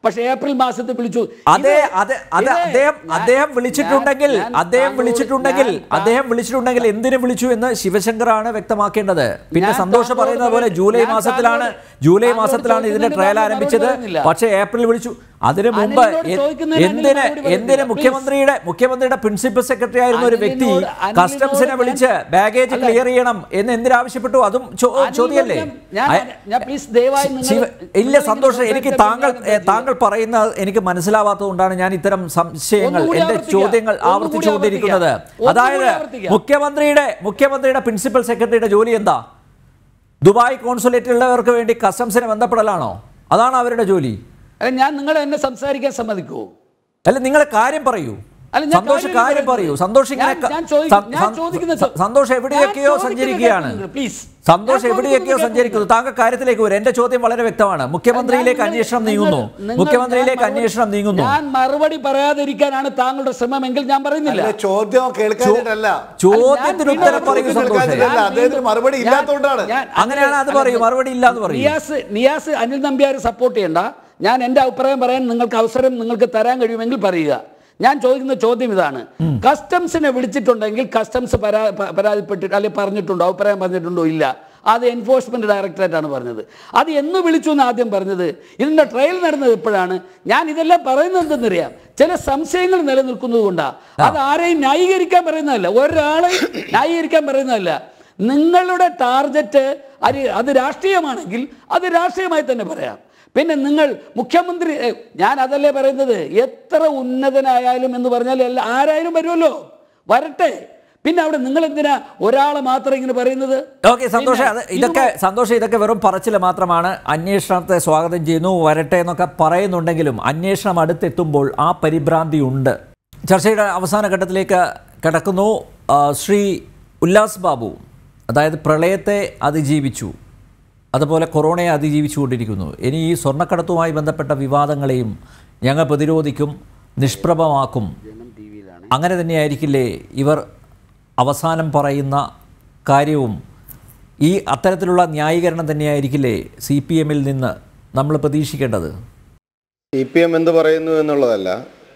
പക്ഷെ ഏപ്രിൽ മാസത്തിൽ വിളിച്ചു അതെ ഇത് അതെ അതെ ഇത് അദ്ദേഹം ഞാൻ- അദ്ദേഹം വിളിച്ചിട്ടുണ്ടെങ്കിൽ ഞാൻ- ഞാൻ അദ്ദേഹം താങ്കളോട് വിളിച്ചിട്ടുണ്ടെങ്കിൽ ഞാൻ- അദ്ദേഹം വിളിച്ചിട്ടുണ്ടെങ്കിൽ എന്തിനു വിളിച്ചു എന്ന് ശിവശങ്കറാണ് വ്യക്തമാക്കേണ്ടത് പിന്നെ ഞാൻ സന്തോഷം താങ്കളോട് പറയുന്നത് പോലെ പറയുന്നത് ജൂലൈ ഞാൻ മാസത്തിലാണ് താങ്കളോട് ജൂലൈ താങ്കളോട് മാസത്തിലാണ് ഇതിന്റെ ചോദിക്കുന്നതിന് ട്രയൽ മറുപടി ആരംഭിച്ചത് പറയുന്നില്ല. പക്ഷേ ഏപ്രിൽ വിളിച്ചു അതിനു മുമ്പ് അനിലിനോട് എ- ചോദിക്കുന്നതിന് അനിൽ എന്തിന് മറുപടി പറയുന്നില്ല. എന്തിന് Please. മുഖ്യമന്ത്രിയുടെ മുഖ്യമന്ത്രിയുടെ പ്രിൻസിപ്പൽ സെക്രട്ടറി ആയിരുന്ന ഒരു വ്യക്തി അനിലിനോട് അനിലിനോട് കസ്റ്റംസിനെ ഞാൻ- വിളിച്ച് ബാഗേജ് അല്ല. ക്ലിയർ ചെയ്യണം എന്ന് എന്തിനാവശ്യപ്പെട്ടു അതും ചോ- അനിലിനോട് ചോദ്യമല്ലേ ഞാൻ- ഞാൻ- അയ- ഞാൻ please ദയവായി നിങ്ങൾ- ശിവ- ഇല്ല നിങ്ങൾ സന്തോഷം ഇങ്ങനെ എനിക്ക് സംസാരിച്ചാൽ താങ്കൾ ഞാൻ ഏ, എന്താ താങ്കൾ പറയുന്നത് എനിക്ക് മനസ്സിലാവാത്തതുകൊണ്ടാണ് ഞാൻ ഇത്തരം സംശയങ്ങൾ ഒന്നുകൂടി എന്റെ ആവർത്തിക്കാം. ചോദ്യങ്ങൾ ഒന്നുകൂടി ആവർത്തിച്ചുകൊണ്ടിരിക്കുന്നത് ആവർത്തിക്കാം. അതായത് ഒന്നുകൂടി ആവർത്തിക്കാം. മുഖ്യമന്ത്രിയുടെ മുഖ്യമന്ത്രിയുടെ പ്രിൻസിപ്പൽ സെക്രട്ടറിയുടെ ജോലി എന്താ ദുബായ് കോൺസുലേറ്റുള്ളവർക്ക് വേണ്ടി കസ്റ്റംസിനെ ബന്ധപ്പെടലാണോ അതാണ് അവരുടെ ജോലി അല്ല ഞാൻ നിങ്ങൾ എന്നെ സംസാരിക്കാൻ സമ്മതിക്കുമോ അല്ല നിങ്ങൾ കാര്യം പറയൂ അല്ല, ഞാൻ സന്തോഷ് കാര്യം കാര്യം പറയുന്നത്. പറയൂ സന്തോഷ് ഇങ്ങനെ ഞാൻ- ഞാൻ ചോദിക്ക- സം- ഞാൻ സം- ചോദിക്കുന്ന സ- സന്തോഷ് ഞാൻ എവിടെയൊക്കെയോ ചോദിക്കുന്നത് സഞ്ചരിക്കുകയാണ് കേൾക്കുന്നുണ്ട്, please. സന്തോഷ് ഞാൻ എവിടെയൊക്കെയോ ചോദിക്കുന്നത് സഞ്ചരിക്കുന്നു താങ്കൾ കാര്യത്തിലേക്ക് വരും എന്റെ ചോദ്യം വളരെ വ്യക്തമാണ് മുഖ്യമന്ത്രിയിലേക്ക് നിങ്ങൾ- അന്വേഷണം നിങ്ങൾ- നീങ്ങുന്നു നിങ്ങൾ- മുഖ്യമന്ത്രിയിലേക്ക് ഞാൻ മറുപടി- അന്വേഷണം നീങ്ങുന്നു ഞാൻ മറുപടി പറയാതിരിക്കാനാണ് താങ്കളുടെ ശ്രമമെങ്കിൽ ഞാൻ പറയുന്നില്ല അല്ല, ചോദ്യം കേൾക്കാനിട്ടല്ല ചോദ്യത്തിന് ഞാൻ ഉത്തരം പറയൂ വീണ്ടും സന്തോഷ് കേൾക്കാനില്ല. ഞാൻ അദ്ദേഹത്തിന് വീണ്ടും- മറുപടി ഞാൻ- ഇല്ലാത്തതുകൊണ്ടാണ്. ഞാൻ- അങ്ങനെയാണ് അത് അല്ല, പറയൂ, മറുപടി ഇല്ല എന്ന് പറയൂ. നിയാസ് നിയാസ് അനിൽ നമ്പ്യാരെ സപ്പോർട്ട് ചെയ്യണ്ട ഞാൻ എൻ്റെ അഭിപ്രായം പറയാൻ നിങ്ങൾക്ക് അവസരം നിങ്ങൾക്ക് തരാൻ കഴിയുമെങ്കിൽ പറയുക ഞാൻ ചോദിക്കുന്ന ചോദ്യം ഇതാണ് കസ്റ്റംസിനെ വിളിച്ചിട്ടുണ്ടെങ്കിൽ കസ്റ്റംസ് പരാ പ- പരാതിപ്പെട്ടിട്ട് അല്ലെങ്കിൽ പറഞ്ഞിട്ടുണ്ടോ അഭിപ്രായം പറഞ്ഞിട്ടുണ്ടോ ഇല്ല അത് എൻഫോഴ്സ്മെന്റ് ഡയറക്ടറേറ്റ് ആണ് പറഞ്ഞത് അത് എന്ന് വിളിച്ചു എന്ന് ആദ്യം പറഞ്ഞത് ഇതിന്റെ ട്രയൽ നടന്നത് എപ്പോഴാണ് ഞാൻ ഇതെല്ലാം പറയുന്നത് എന്തെന്നറിയാം ചില സംശയങ്ങൾ നിലനിൽക്കുന്നത് കൊണ്ടാണ് അത് ആരെയും ന്യായീകരിക്കാൻ പറയുന്നതല്ല ഒരാളെയും ന്യായീകരിക്കാൻ പറയുന്നതല്ല നിങ്ങളുടെ ടാർഗറ്റ് അത് അത് രാഷ്ട്രീയമാണെങ്കിൽ അത് രാഷ്ട്രീയമായി തന്നെ പറയാം പിന്നെ നിങ്ങൾ മുഖ്യമന്ത്രി ഏ, ഞാൻ അതല്ലേ പറയുന്നത് എത്ര ഉന്നതനായാലും എന്ന് പറഞ്ഞാൽ എല്ലാ ആരായാലും വരുമല്ലോ വരട്ടെ പിന്നെ അവിടെ നിങ്ങൾ എന്തിനാ ഒരാളെ മാത്രം ഇങ്ങനെ പറയുന്നത് ഓക്കെ സന്തോഷം പിന്നെ അത് ഇതൊക്കെ സന്തോഷം ഇതൊക്കെ വെറും പറച്ചിൽ മാത്രമാണ് അന്വേഷണത്തെ സ്വാഗതം ചെയ്യുന്നു വരട്ടെ എന്നൊക്കെ പറയുന്നുണ്ടെങ്കിലും അന്വേഷണം അടുത്തെത്തുമ്പോൾ ആ പരിഭ്രാന്തി ഉണ്ട് ചർച്ചയുടെ അവസാന ഘട്ടത്തിലേക്ക് കിടക്കുന്നു ആ, ശ്രീ ഉല്ലാസ് ബാബു അതായത് പ്രളയത്തെ അതിജീവിച്ചു അതുപോലെ കൊറോണയെ അതിജീവിച്ചുകൊണ്ടിരിക്കുന്നു ഇനി ഈ സ്വർണ്ണക്കടത്തുമായി ബന്ധപ്പെട്ട വിവാദങ്ങളെയും ഞങ്ങൾ പ്രതിരോധിക്കും നിഷ്പ്രഭമാക്കും അങ്ങനെ തന്നെയായിരിക്കില്ലേ ഇവർ അവസാനം പറയുന്ന കാര്യവും ഈ അത്തരത്തിലുള്ള ന്യായീകരണം തന്നെയായിരിക്കില്ലേ സി പി എമ്മിൽ നിന്ന് നമ്മൾ പ്രതീക്ഷിക്കേണ്ടത് സി പി എം എന്ത് പറയുന്നു എന്നുള്ളതല്ല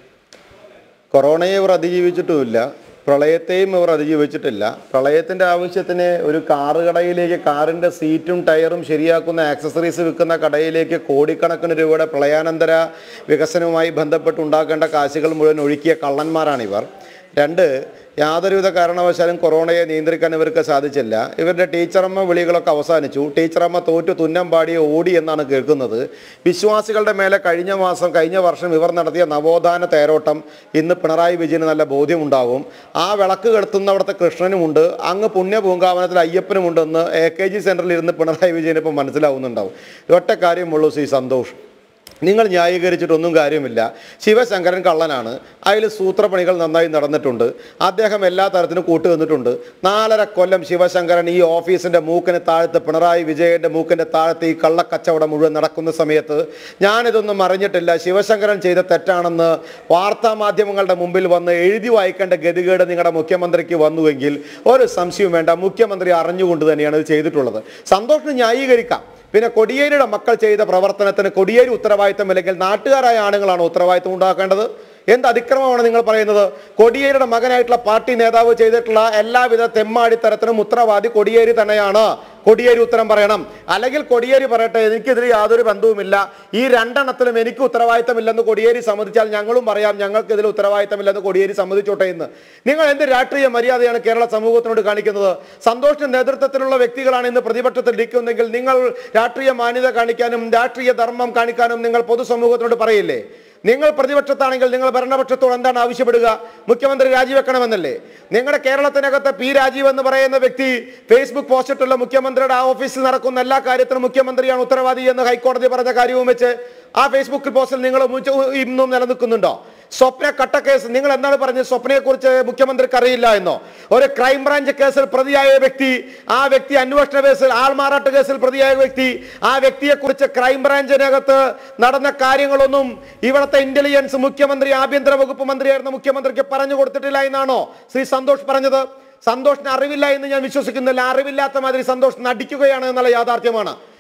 കൊറോണയെ ഇവർ അതിജീവിച്ചിട്ടുമില്ല പ്രളയത്തെയും ഇവർ അതിജീവിച്ചിട്ടില്ല പ്രളയത്തിൻ്റെ ആവശ്യത്തിന് ഒരു കാറ് കടയിലേക്ക് കാറിൻ്റെ സീറ്റും ടയറും ശരിയാക്കുന്ന ആക്സസറീസ് വിൽക്കുന്ന കടയിലേക്ക് കോടിക്കണക്കിന് രൂപയുടെ പ്രളയാനന്തര വികസനവുമായി ബന്ധപ്പെട്ട് ഉണ്ടാക്കേണ്ട കാശുകൾ മുഴുവൻ ഒഴുക്കിയ കള്ളന്മാരാണിവർ രണ്ട് യാതൊരുവിധ കാരണവശാലും കൊറോണയെ നിയന്ത്രിക്കാൻ ഇവർക്ക് സാധിച്ചില്ല ഇവരുടെ ടീച്ചറമ്മ വിളികളൊക്കെ അവസാനിച്ചു ടീച്ചറമ്മ തോറ്റു തുന്നം പാടി ഓടി എന്നാണ് കേൾക്കുന്നത് വിശ്വാസികളുടെ മേലെ കഴിഞ്ഞ മാസം കഴിഞ്ഞ വർഷം ഇവർ നടത്തിയ നവോത്ഥാന തേരോട്ടം ഇന്ന് പിണറായി വിജയന് നല്ല ബോധ്യമുണ്ടാവും ആ വിളക്ക് കെടുത്തുന്നവിടുത്തെ കൃഷ്ണനുമുണ്ട് അങ്ങ് പുണ്യ പൂങ്കാവനത്തിൽ അയ്യപ്പനുമുണ്ടെന്ന് എ കെ ജി സെൻറ്ററിൽ ഇരുന്ന് പിണറായി വിജയന് ഇപ്പം മനസ്സിലാവുന്നുണ്ടാവും ഒറ്റ കാര്യമുള്ളൂ ശ്രീ സന്തോഷ് നിങ്ങൾ ന്യായീകരിച്ചിട്ടൊന്നും കാര്യമില്ല ശിവശങ്കരൻ കള്ളനാണ് അതിൽ സൂത്രപ്പണികൾ നന്നായി നടന്നിട്ടുണ്ട് അദ്ദേഹം എല്ലാ തരത്തിലും കൂട്ടുവന്നിട്ടുണ്ട് നാലര കൊല്ലം ശിവശങ്കരൻ ഈ ഓഫീസിൻ്റെ മൂക്കിന് താഴത്ത് പിണറായി വിജയൻ്റെ മൂക്കിൻ്റെ താഴത്ത് ഈ കള്ളക്കച്ചവടം മുഴുവൻ നടക്കുന്ന സമയത്ത് ഞാനിതൊന്നും അറിഞ്ഞിട്ടില്ല ശിവശങ്കരൻ ചെയ്ത തെറ്റാണെന്ന് വാർത്താ മാധ്യമങ്ങളുടെ മുമ്പിൽ വന്ന് എഴുതി വായിക്കേണ്ട ഗതികേട് നിങ്ങളുടെ മുഖ്യമന്ത്രിക്ക് വന്നുവെങ്കിൽ ഒരു സംശയവും വേണ്ട മുഖ്യമന്ത്രി അറിഞ്ഞുകൊണ്ട് തന്നെയാണ് ഇത് ചെയ്തിട്ടുള്ളത് സന്തോഷിന് ന്യായീകരിക്കാം പിന്നെ കൊടിയേരിയുടെ മക്കൾ ചെയ്ത പ്രവർത്തനത്തിന് കൊടിയേരി ഉത്തരവാദിത്തമില്ലെങ്കിൽ നാട്ടുകാരായ ആണുങ്ങളാണ് ഉത്തരവാദിത്തം ഉണ്ടാക്കേണ്ടത് എന്ത് അതിക്രമമാണ് നിങ്ങൾ പറയുന്നത് കൊടിയേരിയുടെ മകനായിട്ടുള്ള പാർട്ടി നേതാവ് ചെയ്തിട്ടുള്ള എല്ലാവിധ തെമ്മാടിത്തരത്തിനും ഉത്തരവാദി കൊടിയേരി തന്നെയാണ് കൊടിയേരി ഉത്തരം പറയണം അല്ലെങ്കിൽ കൊടിയേരി പറയട്ടെ എനിക്കെതിരെ യാതൊരു ബന്ധവുമില്ല ഈ രണ്ടെണ്ണത്തിലും എനിക്ക് ഉത്തരവാദിത്തമില്ലെന്ന് കൊടിയേരി സമ്മതിച്ചാൽ ഞങ്ങളും പറയാം ഞങ്ങൾക്കെതിരെ ഉത്തരവാദിത്തമില്ലെന്ന് കൊടിയേരി സമ്മതിച്ചോട്ടെ എന്ന് നിങ്ങൾ എന്ത് രാഷ്ട്രീയ മര്യാദയാണ് കേരള സമൂഹത്തിനോട് കാണിക്കുന്നത് സന്തോഷിന്റെ നേതൃത്വത്തിലുള്ള വ്യക്തികളാണ് ഇന്ന് പ്രതിപക്ഷത്തിൽ ഇരിക്കുന്നെങ്കിൽ നിങ്ങൾ രാഷ്ട്രീയ മാന്യത കാണിക്കാനും രാഷ്ട്രീയ ധർമ്മം കാണിക്കാനും നിങ്ങൾ പൊതുസമൂഹത്തിനോട് പറയില്ലേ നിങ്ങൾ പ്രതിപക്ഷത്താണെങ്കിൽ നിങ്ങൾ ഭരണപക്ഷത്തോട് എന്താണ് ആവശ്യപ്പെടുക മുഖ്യമന്ത്രി രാജിവെക്കണമെന്നല്ലേ നിങ്ങളുടെ കേരളത്തിനകത്ത് പി രാജീവ് എന്ന് പറയുന്ന വ്യക്തി ഫേസ്ബുക്ക് പോസ്റ്റിട്ടുള്ള മുഖ്യമന്ത്രിയുടെ ആ ഓഫീസിൽ നടക്കുന്ന എല്ലാ കാര്യത്തിനും മുഖ്യമന്ത്രിയാണ് ഉത്തരവാദി എന്ന് ഹൈക്കോടതി പറഞ്ഞ കാര്യവും വെച്ച് ആ ഫേസ്ബുക്ക് പോസ്റ്റിൽ നിങ്ങൾ മുച്ച- ഇന്നും നിലനിൽക്കുന്നുണ്ടോ സ്വപ്ന കട്ടക്കേസ് നിങ്ങൾ എന്താണ് പറഞ്ഞത് സ്വപ്നയെ കുറിച്ച് മുഖ്യമന്ത്രിക്ക് അറിയില്ല എന്നോ ഒരു ക്രൈംബ്രാഞ്ച് കേസിൽ പ്രതിയായ വ്യക്തി ആ വ്യക്തി അന്വേഷണ കേസിൽ ആൾമാറാട്ട് കേസിൽ പ്രതിയായ വ്യക്തി ആ വ്യക്തിയെ കുറിച്ച് ക്രൈംബ്രാഞ്ചിനകത്ത് നടന്ന കാര്യങ്ങളൊന്നും ഇവിടുത്തെ ഇന്റലിജൻസ് മുഖ്യമന്ത്രി ആഭ്യന്തര വകുപ്പ് മന്ത്രിയായിരുന്ന മുഖ്യമന്ത്രിക്ക് പറഞ്ഞു കൊടുത്തിട്ടില്ല എന്നാണോ ശ്രീ സന്തോഷ് പറഞ്ഞത് സന്തോഷിന് അറിവില്ല എന്ന് ഞാൻ വിശ്വസിക്കുന്നില്ല അറിവില്ലാത്ത മാതിരി സന്തോഷ് നടിക്കുകയാണ് എന്നുള്ള യാഥാർത്ഥ്യമാണ്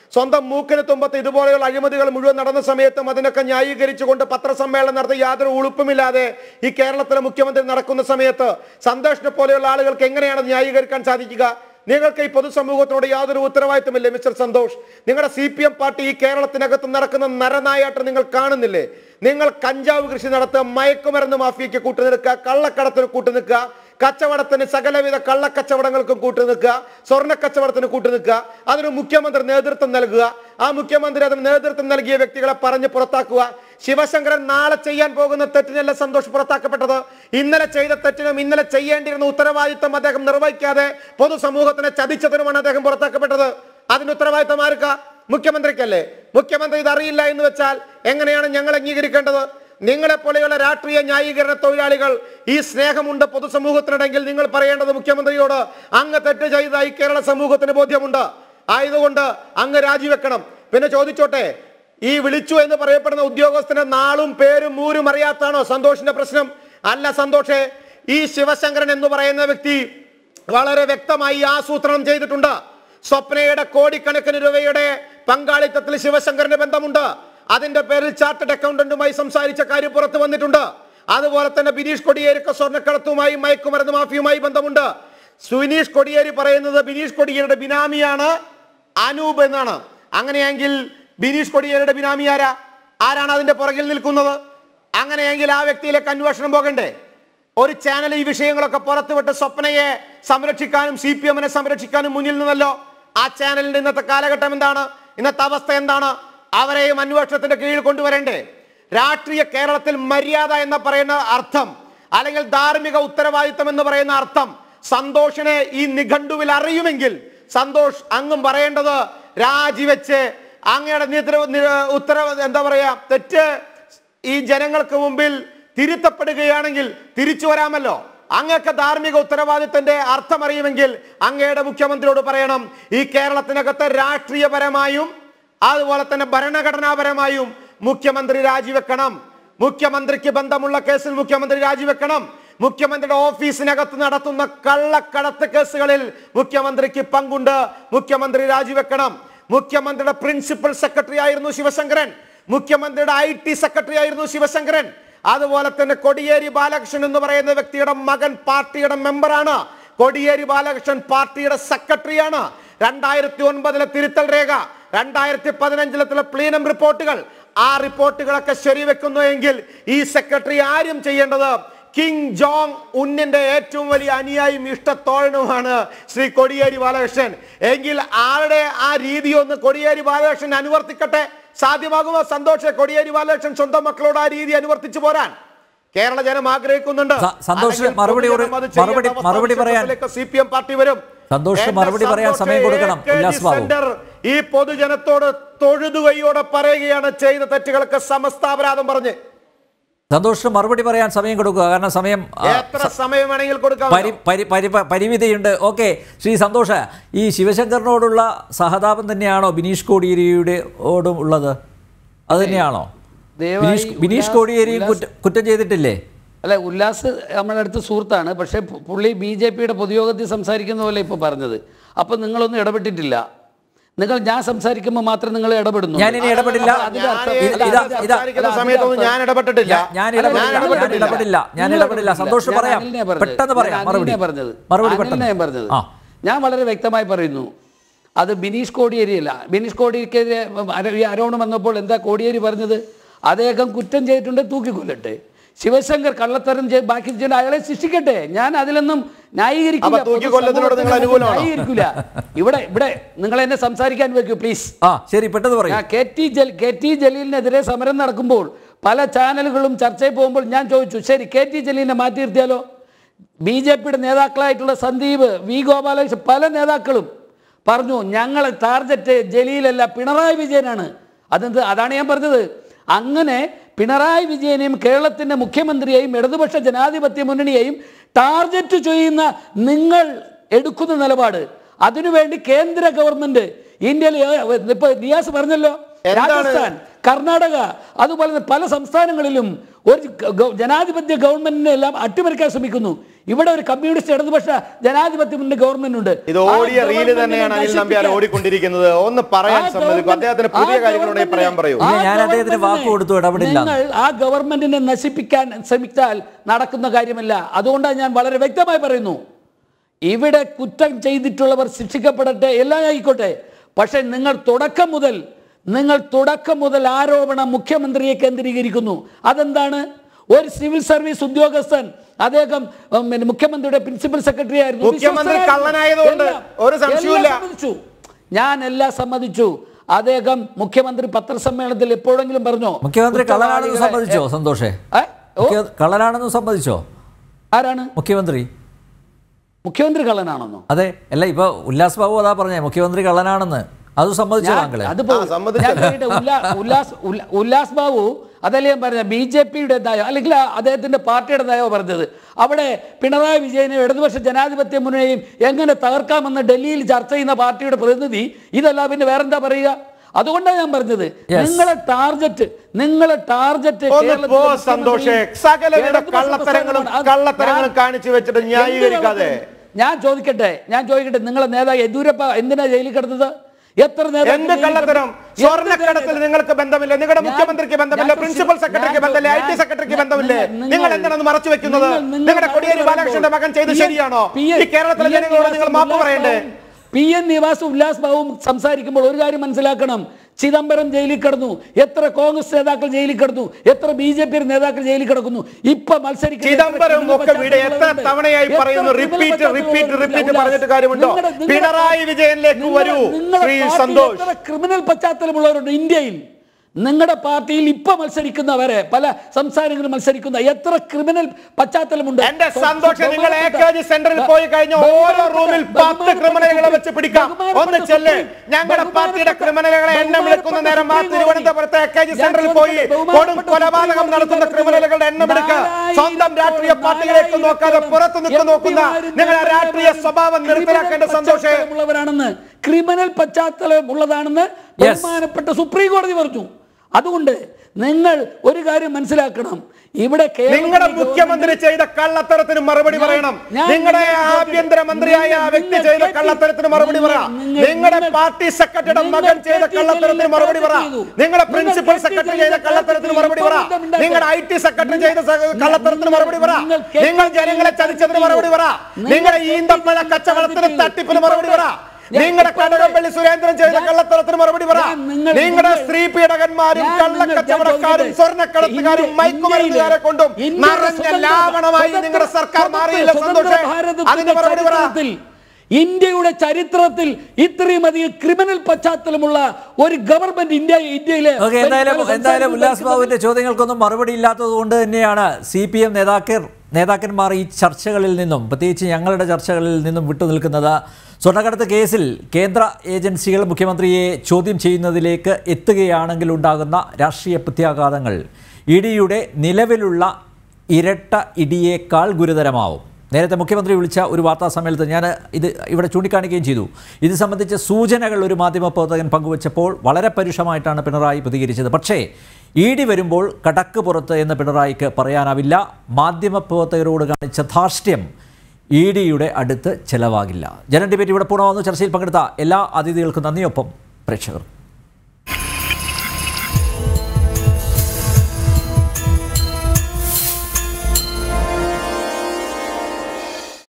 സ്വന്തം മൂക്കിന് തുമ്പത്ത് ഇതുപോലെയുള്ള അഴിമതികൾ മുഴുവൻ നടന്ന സമയത്തും അതിനൊക്കെ ന്യായീകരിച്ചുകൊണ്ട് പത്രസമ്മേളനം നടത്തി യാതൊരു ഉളുപ്പുമില്ലാതെ ഈ കേരളത്തിലെ മുഖ്യമന്ത്രി നടക്കുന്ന സമയത്ത് സന്തോഷിനെ പോലെയുള്ള ആളുകൾക്ക് എങ്ങനെയാണ് അത് ന്യായീകരിക്കാൻ സാധിക്കുക നിങ്ങൾക്ക് ഈ പൊതുസമൂഹത്തിനോട് യാതൊരു ഉത്തരവാദിത്തമില്ലേ മിസ്റ്റർ സന്തോഷ് നിങ്ങളുടെ സി പി എം പാർട്ടി ഈ കേരളത്തിനകത്ത് നടക്കുന്ന നരനായാട്ട് നിങ്ങൾ കാണുന്നില്ലേ നിങ്ങൾ കഞ്ചാവ് കൃഷി നടത്തുക മയക്കുമരുന്ന് മാഫിയയ്ക്ക് കൂട്ടുനിൽക്കുക കള്ളക്കടത്തിന് കൂട്ടുനിൽക്കുക കച്ചവടത്തിന് സകലവിധ കള്ളക്കച്ചവടങ്ങൾക്കും കൂട്ടുനിൽക്കുക സ്വർണ്ണ കച്ചവടത്തിന് കൂട്ടുനിൽക്കുക അതിന് മുഖ്യമന്ത്രി നേതൃത്വം നൽകുക ആ മുഖ്യമന്ത്രി അതിന് നേതൃത്വം നൽകിയ വ്യക്തികളെ പറഞ്ഞ് പുറത്താക്കുക ശിവശങ്കരൻ നാളെ ചെയ്യാൻ പോകുന്ന തെറ്റിനല്ല സന്തോഷ് പുറത്താക്കപ്പെട്ടത് ഇന്നലെ ചെയ്ത തെറ്റിനും ഇന്നലെ ചെയ്യേണ്ടിയിരുന്ന ഉത്തരവാദിത്തം അദ്ദേഹം നിർവഹിക്കാതെ പൊതുസമൂഹത്തിനെ ചതിച്ചതിനുമാണ് അദ്ദേഹം പുറത്താക്കപ്പെട്ടത് അതിന് ഉത്തരവാദിത്തം ആർക്കാ മുഖ്യമന്ത്രിക്കല്ലേ മുഖ്യമന്ത്രി ഇത് അറിയില്ല എന്ന് വെച്ചാൽ എങ്ങനെയാണ് ഞങ്ങൾ അംഗീകരിക്കേണ്ടത് നിങ്ങളെ പോലെയുള്ള രാഷ്ട്രീയ ന്യായീകരണ തൊഴിലാളികൾ ഈ സ്നേഹമുണ്ട് പൊതുസമൂഹത്തിനിടെങ്കിൽ നിങ്ങൾ പറയേണ്ടത് മുഖ്യമന്ത്രിയോട് അങ്ങ് തെറ്റ് ചെയ്തതായി കേരള സമൂഹത്തിന് ബോധ്യമുണ്ട് ആയതുകൊണ്ട് അങ്ങ് രാജിവെക്കണം പിന്നെ ചോദിച്ചോട്ടെ ഈ വിളിച്ചു എന്ന് പറയപ്പെടുന്ന ഉദ്യോഗസ്ഥന്റെ നാളും പേരും മൂരും അറിയാത്താണോ സന്തോഷിന്റെ പ്രശ്നം അല്ല സന്തോഷേ ഈ ശിവശങ്കരൻ എന്ന് പറയുന്ന വ്യക്തി വളരെ വ്യക്തമായി ആസൂത്രണം ചെയ്തിട്ടുണ്ട് സ്വപ്നയുടെ കോടിക്കണക്കിന് രൂപയുടെ പങ്കാളിത്തത്തിൽ ശിവശങ്കറിന് ബന്ധമുണ്ട് അതിന്റെ പേരിൽ ചാർട്ടഡ് അക്കൗണ്ടന്റുമായി സംസാരിച്ച കാര്യം പുറത്തു വന്നിട്ടുണ്ട് അതുപോലെ തന്നെ ബിനീഷ് കൊടിയേരിക്ക് സ്വർണ്ണക്കടത്തുമായും മയക്കുമരുന്ന് മാഫിയുമായി ബന്ധമുണ്ട് സുനീഷ് കൊടിയേരി പറയുന്നത് ബിനീഷ് കൊടിയേരിയുടെ ബിനാമിയാണ് അനൂപ് എന്നാണ് അങ്ങനെയെങ്കിൽ ബിനീഷ് കൊടിയേരിയുടെ ബിനാമി ആരാ ആരാണ് അതിന്റെ പുറകിൽ നിൽക്കുന്നത് അങ്ങനെയെങ്കിൽ ആ വ്യക്തിയിലേക്ക് അന്വേഷണം പോകണ്ടേ ഒരു ചാനൽ ഈ വിഷയങ്ങളൊക്കെ പുറത്തുവിട്ട് സ്വപ്നയെ സംരക്ഷിക്കാനും സി പി എമ്മിനെ സംരക്ഷിക്കാനും മുന്നിൽ നിന്നല്ലോ ആ ചാനലിന്റെ ഇന്നത്തെ കാലഘട്ടം എന്താണ് ഇന്നത്തെ അവസ്ഥ എന്താണ് അവരെയും അന്വേഷണത്തിന്റെ കീഴിൽ കൊണ്ടുവരണ്ടേ രാഷ്ട്രീയ കേരളത്തിൽ മര്യാദ എന്ന് പറയുന്ന അർത്ഥം അല്ലെങ്കിൽ ധാർമ്മിക ഉത്തരവാദിത്തം എന്ന് പറയുന്ന അർത്ഥം സന്തോഷിനെ ഈ നിഘണ്ടുവിൽ അറിയുമെങ്കിൽ സന്തോഷ് അങ്ങും പറയേണ്ടത് രാജിവെച്ച് അങ്ങയുടെ നിത്ര- നി- ഉത്തരവ് എന്താ പറയാ തെറ്റ് ഈ ജനങ്ങൾക്ക് മുമ്പിൽ തിരുത്തപ്പെടുകയാണെങ്കിൽ തിരിച്ചു വരാമല്ലോ അങ്ങക്ക് ധാർമ്മിക ഉത്തരവാദിത്തന്റെ അർത്ഥം അറിയുമെങ്കിൽ അങ്ങയുടെ മുഖ്യമന്ത്രിയോട് പറയണം ഈ കേരളത്തിനകത്ത് രാഷ്ട്രീയപരമായും അതുപോലെ തന്നെ ഭരണഘടനാപരമായും മുഖ്യമന്ത്രി രാജിവെക്കണം മുഖ്യമന്ത്രിക്ക് ബന്ധമുള്ള കേസിൽ മുഖ്യമന്ത്രി രാജിവെക്കണം മുഖ്യമന്ത്രിയുടെ ഓഫീസിനകത്ത് നടത്തുന്ന കള്ളക്കടത്ത് കേസുകളിൽ മുഖ്യമന്ത്രിക്ക് പങ്കുണ്ട് മുഖ്യമന്ത്രി രാജിവെക്കണം മുഖ്യമന്ത്രിയുടെ പ്രിൻസിപ്പൽ സെക്രട്ടറി ആയിരുന്നു ശിവശങ്കരൻ മുഖ്യമന്ത്രിയുടെ ഐ ടി സെക്രട്ടറി ആയിരുന്നു ശിവശങ്കരൻ അതുപോലെ തന്നെ കൊടിയേരി ബാലകൃഷ്ണൻ എന്ന് പറയുന്ന വ്യക്തിയുടെ മകൻ പാർട്ടിയുടെ മെമ്പറാണ് കൊടിയേരി ബാലകൃഷ്ണൻ പാർട്ടിയുടെ സെക്രട്ടറിയാണ് രണ്ടായിരത്തി ഒൻപതിലെ തിരുത്തൽ രേഖ രണ്ടായിരത്തി പതിനഞ്ചിലത്തിലെ പ്ലീനം റിപ്പോർട്ടുകൾ ആ റിപ്പോർട്ടുകളൊക്കെ ശരിവെക്കുന്നു എങ്കിൽ ഈ സെക്രട്ടറി ആരും ചെയ്യേണ്ടത് കിങ് ജോങ് ഉന്നിന്റെ ഏറ്റവും വലിയ അനുയായും ഇഷ്ടത്തോഴനുമാണ് ശ്രീ കൊടിയേരി ബാലകൃഷ്ണൻ എങ്കിൽ ആരുടെ ആ രീതി ഒന്ന് കൊടിയേരി ബാലകൃഷ്ണൻ അനുവർത്തിക്കട്ടെ സാധ്യമാകുമോ സന്തോഷ കൊടിയേരി ബാലകൃഷ്ണൻ സ്വന്തം മക്കളോട് ആ രീതി അനുവർത്തിച്ചു പോരാൻ കേരള ജനം ആഗ്രഹിക്കുന്നുണ്ട് സ- സന്തോഷ് മറുപടി ഒരു- മറുപടി- മറുപടി പറയാൻ- സി പി എം പാർട്ടി വരും സന്തോഷ് എന്റെ മറുപടി പറയാൻ സന്തോഷ് സമയം കൊടുക്കണം. A K G Ullas Babu. Centre ഈ പൊതുജനത്തോട് തൊഴുതുകയോടെ പറയുകയാണ് ചെയ്ത തെറ്റുകൾക്ക് സമസ്താപരാധം പറഞ്ഞ് സന്തോഷ് മറുപടി പറയാൻ സമയം കൊടുക്കുക കാരണം സമയം ആ, എത്ര സമയം വേണമെങ്കിൽ കൊടുക്കാം പരി പരി പരി- പരിമിതിയുണ്ട് ഓക്കെ ശ്രീ സന്തോഷ് ഈ ശിവശങ്കറിനോടുള്ള സഹതാപം തന്നെയാണോ ബിനീഷ് കോടിയേരിയുടെ ഓടും ഉള്ളത് അത് തന്നെയാണോ ദയവായി ബിനീഷ് ബിനീഷ് ഉല്ലാസ്- കോടിയേരിയും ഉല്ലാസ്- കുറ്റ- കുറ്റം ചെയ്തിട്ടില്ലേ അല്ല ഉല്ലാസ് നമ്മുടെ അടുത്ത് സുഹൃത്താണ് പക്ഷേ പു- പുള്ളി ബി ജെ പിയുടെ പൊതുയോഗത്തിൽ സംസാരിക്കുന്ന പോലെ ഇപ്പോൾ പറഞ്ഞത് അപ്പം നിങ്ങളൊന്നും ഇടപെട്ടിട്ടില്ല നിങ്ങൾ ഞാൻ സംസാരിക്കുമ്പോൾ മാത്രം നിങ്ങൾ ഇടപെടുന്നു ഞാൻ ഇനി ഇടപെടില്ല. അതിന്റെ അർത്ഥം- ഇത് അല്ല, ഇതാ- അതിന്റെ ഇതാ- സംസാരിക്കുന്ന അല്ല, സമയത്തൊന്നും അതിന്റെ ഞാൻ ഇടപെട്ടിട്ടില്ല ഞാൻ- ഞാൻ അല്ല, ഇടപെടില്ല ഞാൻ ഞാൻ ഇടപെട്ടില്ല. ഇടപെടില്ല ഞാൻ നിങ്ങൾ ഇടപെടില്ല സന്തോഷ് ഞാൻ പറയാം അനിലിനെയാ പറഞ്ഞത്. പെട്ടെന്ന് പറയാം ഞാൻ മറുപടി അനിലിനെയാ പറഞ്ഞത് മറുപടി അനിലിനെയാ പെട്ടെന്ന് പറഞ്ഞത് ആ ഞാൻ വളരെ വ്യക്തമായി പറയുന്നു അത് ബിനീഷ് കോടിയേരിയല്ല ബിനീഷ് കോടിയേരിക്കെതിരെ അര- ഈ ആരോപണം വന്നപ്പോൾ എന്താ കോടിയേരി പറഞ്ഞത് അദ്ദേഹം കുറ്റം ചെയ്തിട്ടുണ്ട് തൂക്കിക്കൊല്ലട്ടെ ശിവശങ്കർ കള്ളത്തരം ചെയ്ത് ബാക്കി ചെയ്ത് അയാളെ ശിക്ഷിക്കട്ടെ ഞാൻ അതിലൊന്നും ന്യായീകരിക്കില്ല അപ്പൊ തൂക്കിക്കൊല്ലത്തിനോട് നിങ്ങൾ അനുകൂലമാണോ? ന്യായീകരിക്കില്ല ഇവിടെ ഇവിടെ നിങ്ങൾ എന്നെ സംസാരിക്കാൻ വെക്കൂ പ്ലീസ് ആ ശരി പെട്ടെന്ന് പറയും ഞാൻ കെ ടി ജൽ കെ ടി ജലീലിനെതിരെ സമരം നടക്കുമ്പോൾ പല ചാനലുകളും ചർച്ചയിൽ പോകുമ്പോൾ ഞാൻ ചോദിച്ചു ശരി കെ ടി ജലീലിനെ മാറ്റി നിർത്തിയാലോ ബി ജെ പിയുടെ നേതാക്കളായിട്ടുള്ള സന്ദീപ് വി ഗോപാലകൃഷ്ണൻ പല നേതാക്കളും പറഞ്ഞു ഞങ്ങൾ ടാർഗറ്റ് ജലീലല്ല പിണറായി വിജയനാണ് അതെന്ത് അതാണ് ഞാൻ പറഞ്ഞത് അങ്ങനെ പിണറായി വിജയനെയും കേരളത്തിൻ്റെ മുഖ്യമന്ത്രിയെയും ഇടതുപക്ഷ ജനാധിപത്യ മുന്നണിയെയും ടാർഗറ്റ് ചെയ്യുന്ന നിങ്ങൾ എടുക്കുന്ന നിലപാട് അതിനുവേണ്ടി കേന്ദ്ര ഗവൺമെന്റ് ഇന്ത്യയിൽ ഇപ്പൊ നിയാസ് പറഞ്ഞല്ലോ എന്താണ് രാജസ്ഥാൻ കർണാടക അതുപോലെ തന്നെ പല സംസ്ഥാനങ്ങളിലും ഒരു ഗ- ഗ- ജനാധിപത്യ ഗവൺമെന്റിനെ എല്ലാം അട്ടിമറിക്കാൻ ശ്രമിക്കുന്നു ഇവിടെ ഒരു കമ്മ്യൂണിസ്റ്റ് ഇടതുപക്ഷ ജനാധിപത്യ ഗവൺമെന്റ് ഉണ്ട് ഇത് ആ ഓടിയ റീല് ഗവൺമെന്റിനെ തന്നെയാണ് അനിൽ നമ്പ്യാർ നശിപ്പിക്കാൻ- ഓടിക്കൊണ്ടിരിക്കുന്നത് ഒന്ന് പറയാൻ ആ സമ്മതിക്കും ഗവൺമെന്റ്- അദ്ദേഹത്തിന് പുതിയ ആ കാര്യങ്ങളുണ്ടെങ്കിൽ പറയാൻ പറയൂ ആ ഇല്ല, ഞാൻ അദ്ദേഹത്തിന് വാക്ക് ഗവൺമെന്റിനെ കൊടുത്തു, ഇടപെടില്ല. നിങ്ങൾ ആ ഗവൺമെന്റിനെ നശിപ്പിക്കാൻ ശ്രമിച്ചാൽ നടക്കുന്ന കാര്യമല്ല അതുകൊണ്ടാണ് ഞാൻ വളരെ വ്യക്തമായി പറയുന്നു ഇവിടെ കുറ്റം ചെയ്തിട്ടുള്ളവർ ശിക്ഷിക്കപ്പെടട്ടെ എല്ലാം ആയിക്കോട്ടെ പക്ഷെ നിങ്ങൾ തുടക്കം മുതൽ നിങ്ങൾ തുടക്കം മുതൽ ആരോപണം മുഖ്യമന്ത്രിയെ കേന്ദ്രീകരിക്കുന്നു അതെന്താണ് ഒരു സിവിൽ സർവീസ് ഉദ്യോഗസ്ഥൻ അദ്ദേഹം ഉം, പിന്നെ മുഖ്യമന്ത്രിയുടെ പ്രിൻസിപ്പൽ സെക്രട്ടറി ആയിരുന്നു മുഖ്യമന്ത്രി വിശ്വസ്തനായിരുന്നു. കള്ളനായതുകൊണ്ട് എല്ലാം- ഒരു സംശയവുമില്ല. എല്ലാം സമ്മതിച്ചു ഞാൻ എല്ലാം സമ്മതിച്ചു അദ്ദേഹം മുഖ്യമന്ത്രി പത്രസമ്മേളനത്തിൽ എപ്പോഴെങ്കിലും പറഞ്ഞോ മുഖ്യമന്ത്രി കള്ളനാണെന്ന് കുറ്റവാളികളെ- സമ്മതിച്ചോ സന്തോഷേ ഏ? ഓ, മുഖ്യ- കള്ളനാണെന്ന് സമ്മതിച്ചോ ആരാണ് മുഖ്യമന്ത്രി മുഖ്യമന്ത്രി കള്ളനാണെന്നോ അതെ അല്ല ഇപ്പൊ ഉല്ലാസ് ബാബു അതാ പറഞ്ഞേ മുഖ്യമന്ത്രി കള്ളനാണെന്ന് അത് സമ്മതിച്ചോ ഞാൻ- താങ്കളെ അതിപ്പോ ആ, സമ്മതിച്ചു. ഞാൻ ചോദിക്കട്ടെ, ഉല്ലാ- ഉല്ലാസ് ഉല്ല- ഉല്ലാസ് ബാബു അതല്ലേ ഞാൻ പറഞ്ഞ ബി ജെ പിയുടേതായോ അല്ലെങ്കിൽ ആ അദ്ദേഹത്തിന്റെ പാർട്ടിയുടേതായോ പറഞ്ഞത് അവിടെ പിണറായി വിജയനെയും ഇടതുപക്ഷ ജനാധിപത്യ മുന്നണിയും എങ്ങനെ തകർക്കാമെന്ന് ഡൽഹിയിൽ ചർച്ച ചെയ്യുന്ന പാർട്ടിയുടെ പ്രതിനിധി ഇതല്ല പിന്നെ വേറെന്താ പറയുക അതുകൊണ്ടാണ് ഞാൻ പറഞ്ഞത് Yes. നിങ്ങളെ ടാർജറ്റ് നിങ്ങളെ ടാർജറ്റ് ഒന്ന് പോ സന്തോഷേ സകലവിധ കള്ളത്തരങ്ങളും കള്ളത്തരങ്ങളും കാണിച്ചു വെച്ചിട്ട് ന്യായീകരിക്കാതെ ഞാൻ ചോദിക്കട്ടെ ഞാൻ ചോദിക്കട്ടെ നിങ്ങളെ നേതാവ് യെദ്യൂരപ്പ എന്തിനാ ജയിലിൽ കിടന്നത് എത്ര നേതാക്കൾ എന്ത് ജയിലിൽ കള്ളത്തരം കിടന്നു? സ്വർണ്ണക്കടത്തിൽ എന്ത് നിങ്ങൾക്ക് ബന്ധമില്ല നിങ്ങളുടെ ഞാൻ- മുഖ്യമന്ത്രിക്ക് ബന്ധമില്ല ഞാൻ പ്രിൻസിപ്പൽ സെക്രട്ടറിക്ക് ഞാൻ- ബന്ധമില്ല ഐ ടി ഞാൻ- സെക്രട്ടറിക്ക് ഞാൻ- ബന്ധമില്ലേ നിങ്ങൾ- നിങ്ങൾ എന്താണ് മറച്ചു വെക്കുന്നത് നിങ്ങൾ- നിങ്ങൾ നിങ്ങളുടെ കൊടിയേരി മറുപടി ബാലകൃഷ്ണന്റെ മകൻ ചെയ്ത് പി എൻ- ശരിയാണോ പി എൻ- ഈ കേരളത്തിലെ പി എൻ ജനങ്ങളോട് നിങ്ങൾ നിവാസും മാപ്പ് ഉല്ലാസ് പറയണ്ടേ ബാബുവും പി എൻ നിവാസും ഉല്ലാസ് ബാബുവും സംസാരിക്കുമ്പോൾ ഒരു കാര്യം മനസ്സിലാക്കണം ചിദംബരം ജയിലിൽ കിടന്നു എത്ര കോൺഗ്രസ് നേതാക്കൾ ജയിലിൽ കിടന്നു എത്ര ബി ജെ പി നേതാക്കൾ ജയിലിൽ കിടക്കുന്നു ഇപ്പൊ മത്സരിക്കുന്ന എത്ര ചിദംബരം criminal ഒക്കെ ഇവിടെ എത്ര പശ്ചാത്തലമുള്ളവരുണ്ട്? തവണയായി എത്ര പറയുന്നു criminal റിപ്പീറ്റ് റിപ്പീറ്റ് പശ്ചാത്തലമുള്ളവരുണ്ട്? റിപ്പീറ്റ് ഉല്ലാസ്. പറഞ്ഞിട്ട് കാര്യമുണ്ടോ നിങ്ങളുടെ- നിങ്ങളുടെ പിണറായി വിജയനിലേക്ക് നിങ്ങളുടെ- വരൂ നിങ്ങളുടെ ശ്രീ പാർട്ടിയിൽ സന്തോഷ് എത്ര ക്രിമിനൽ പശ്ചാത്തലമുള്ളവരുണ്ട് ഇന്ത്യയിൽ നിങ്ങളുടെ പാർട്ടിയിൽ ഇപ്പൊ മത്സരിക്കുന്നവരെ പല സംസ്ഥാനങ്ങളിൽ മത്സരിക്കുന്ന എത്ര ക്രിമിനൽ പശ്ചാത്തലമുണ്ട് എന്റെ സന്തോഷം നിങ്ങൾ എ കെ ജി സെന്ററിൽ പോയി കഴിഞ്ഞ ഓരോ റൂമിൽ പത്ത് ക്രിമിനലുകളെ വെച്ച് പിടിക്കാം ഒന്ന് ചെല്ല് ഞങ്ങളുടെ പാർട്ടിയുടെ ക്രിമിനലുകളെ എണ്ണം വിളിക്കുന്ന നേരം ആ തിരുവനന്തപുരത്തെ എ കെ ജി സെന്ററിൽ പോയി കൊടും കൊലപാതകം നടത്തുന്ന ക്രിമിനലുകളുടെ എണ്ണം എടുക്കുക സ്വന്തം രാഷ്ട്രീയ പാർട്ടികളേക്ക് നോക്കാതെ പുറത്തു നിൽക്കു നോക്കുന്ന നിങ്ങളുടെ രാഷ്ട്രീയ സ്വഭാവം നിർത്തലാക്കേണ്ട സന്തോഷേ ഉള്ളവരാണെന്ന് ക്രിമിനൽ പശ്ചാത്തലം ഉള്ളതാണെന്ന് ബഹുമാനപ്പെട്ട സുപ്രീം കോടതി പറഞ്ഞു അതുകൊണ്ട് നിങ്ങൾ ഒരു കാര്യം മനസ്സിലാക്കണം ഇവിടെ കേരളത്തിലെ നിങ്ങളുടെ മുഖ്യമന്ത്രി ചെയ്ത കള്ളത്തരത്തിന് മറുപടി ഞാൻ- പറയണം ഞാൻ നിങ്ങളുടെ നിങ്ങൾ ആഭ്യന്തര മന്ത്രിയായ ആ വ്യക്തി നിങ്ങൾ ചെയ്ത കേട്ടി- കള്ളത്തരത്തിന് മറുപടി പറ നിങ്ങൾ- നിങ്ങളുടെ നിങ്ങൾ- പാർട്ടി സെക്രട്ടറിയുടെ നിങ്ങൾ മകൻ ചെയ്ത കേട്ടി കള്ളത്തരത്തിന് ജലീലിനെ മറുപടി പറ ചെയ്തു. നിങ്ങളുടെ നിങ്ങൾ പ്രിൻസിപ്പൽ കേട്ടി സെക്രട്ടറി ജലീലിനെ ചെയ്ത കള്ളത്തരത്തിന് ചെയ്തു. മറുപടി പറ ഇപ്പോൾ ബന്ധമുണ്ടാക്കുക. നിങ്ങളുടെ ഐ ടി സെക്രട്ടറി ചെയ്ത സ- നിങ്ങൾ- കള്ളത്തരത്തിന് മറുപടി പറ നിങ്ങൾ കേട്ടി നിങ്ങൾ ജനങ്ങളെ ജലീലിനെ ചതിച്ചതിന് മറുപടി പറ നിങ്ങൾ നിങ്ങളുടെ കേട്ടി ഈന്തപ്പഴ ജലീലിനെ കച്ചവടത്തിന് ചതിച്ചു. തട്ടിപ്പിന് മറുപടി പറ ഞാൻ നിങ്ങളുടെ ഇപ്പോൾ കടകംപള്ളി സുരേന്ദ്രൻ ചെയ്ത ഞാൻ- കള്ളത്തരത്തിന് മറുപടി പറ ഞാൻ നിങ്ങൾ- നിങ്ങളുടെ നിങ്ങൾ- സ്ത്രീ പീഡകന്മാരും ഞാൻ നിങ്ങൾ- ഞാൻ കള്ളക്കച്ചവടക്കാരും ചോദിക്കട്ടെ? സ്വർണ്ണക്കടത്തുകാരും ഇന്ത്യ- മയക്കുമരുന്നുകാരെ കൊണ്ടും ഇന്ത്യയുടെ നിറഞ്ഞ സ്വതന്ത്ര- ലാവണമായി സ്വതന്ത്ര- നിങ്ങളുടെ സർക്കാർ സ്വതന്ത്ര- മാറിയില്ല സ്വതന്ത്ര സന്തോഷേ ഭാരതത്തിന്റെ അതിന് മറുപടി പറ ചരിത്രത്തിൽ ഇന്ത്യയുടെ ചരിത്രത്തിൽ ഇത്രയും അധികം ക്രിമിനൽ പശ്ചാത്തലമുള്ള ഒരു ഗവൺമെന്റ് ഇന്ത്യ ഇന്ത്യയിലെ ഓക്കെ എന്തായാലും പല എന്തായാലും ഉല്ലാസ് സംസ്ഥാനങ്ങളിൽ ബാബുവിന്റെ ചോദ്യങ്ങൾക്കൊന്നും മറുപടി ഇല്ലാത്തത് കൊണ്ട് തന്നെയാണ് സി പി എം നേതാക്കർ നേതാക്കന്മാർ ഈ ചർച്ചകളിൽ നിന്നും പ്രത്യേകിച്ച് ഞങ്ങളുടെ ചർച്ചകളിൽ നിന്നും വിട്ടുനിൽക്കുന്നത് സ്വർണ്ണക്കടത്ത് കേസിൽ കേന്ദ്ര ഏജൻസികൾ മുഖ്യമന്ത്രിയെ ചോദ്യം ചെയ്യുന്നതിലേക്ക് എത്തുകയാണെങ്കിൽ ഉണ്ടാകുന്ന രാഷ്ട്രീയ പ്രത്യാഘാതങ്ങൾ ഇ ഡിയുടെ നിലവിലുള്ള ഇരട്ട ഇടിയേക്കാൾ ഗുരുതരമാവും നേരത്തെ മുഖ്യമന്ത്രി വിളിച്ച ഒരു വാർത്താ സമ്മേളനത്തിൽ ഞാൻ ഇത് ഇവിടെ ചൂണ്ടിക്കാണിക്കുകയും ചെയ്തു ഇത് സംബന്ധിച്ച സൂചനകൾ ഒരു മാധ്യമപ്രവർത്തകൻ പങ്കുവച്ചപ്പോൾ വളരെ പരുഷമായിട്ടാണ് പിണറായി പ്രതികരിച്ചത് പക്ഷേ ഇ ഡി വരുമ്പോൾ കടക്ക് പുറത്ത് എന്ന് പിണറായിക്ക് പറയാനാവില്ല മാധ്യമപ്രവർത്തകരോട് കാണിച്ച ധാർഷ്ട്യം ഇ ഡിയുടെ അടുത്ത് ചെലവാകില്ല ജനൻ ഡിബേറ്റ് ഇവിടെ പൂർണ്ണമാകുന്നു ചർച്ചയിൽ പങ്കെടുത്ത എല്ലാ അതിഥികൾക്കും നന്ദിയൊപ്പം പ്രേക്ഷകർ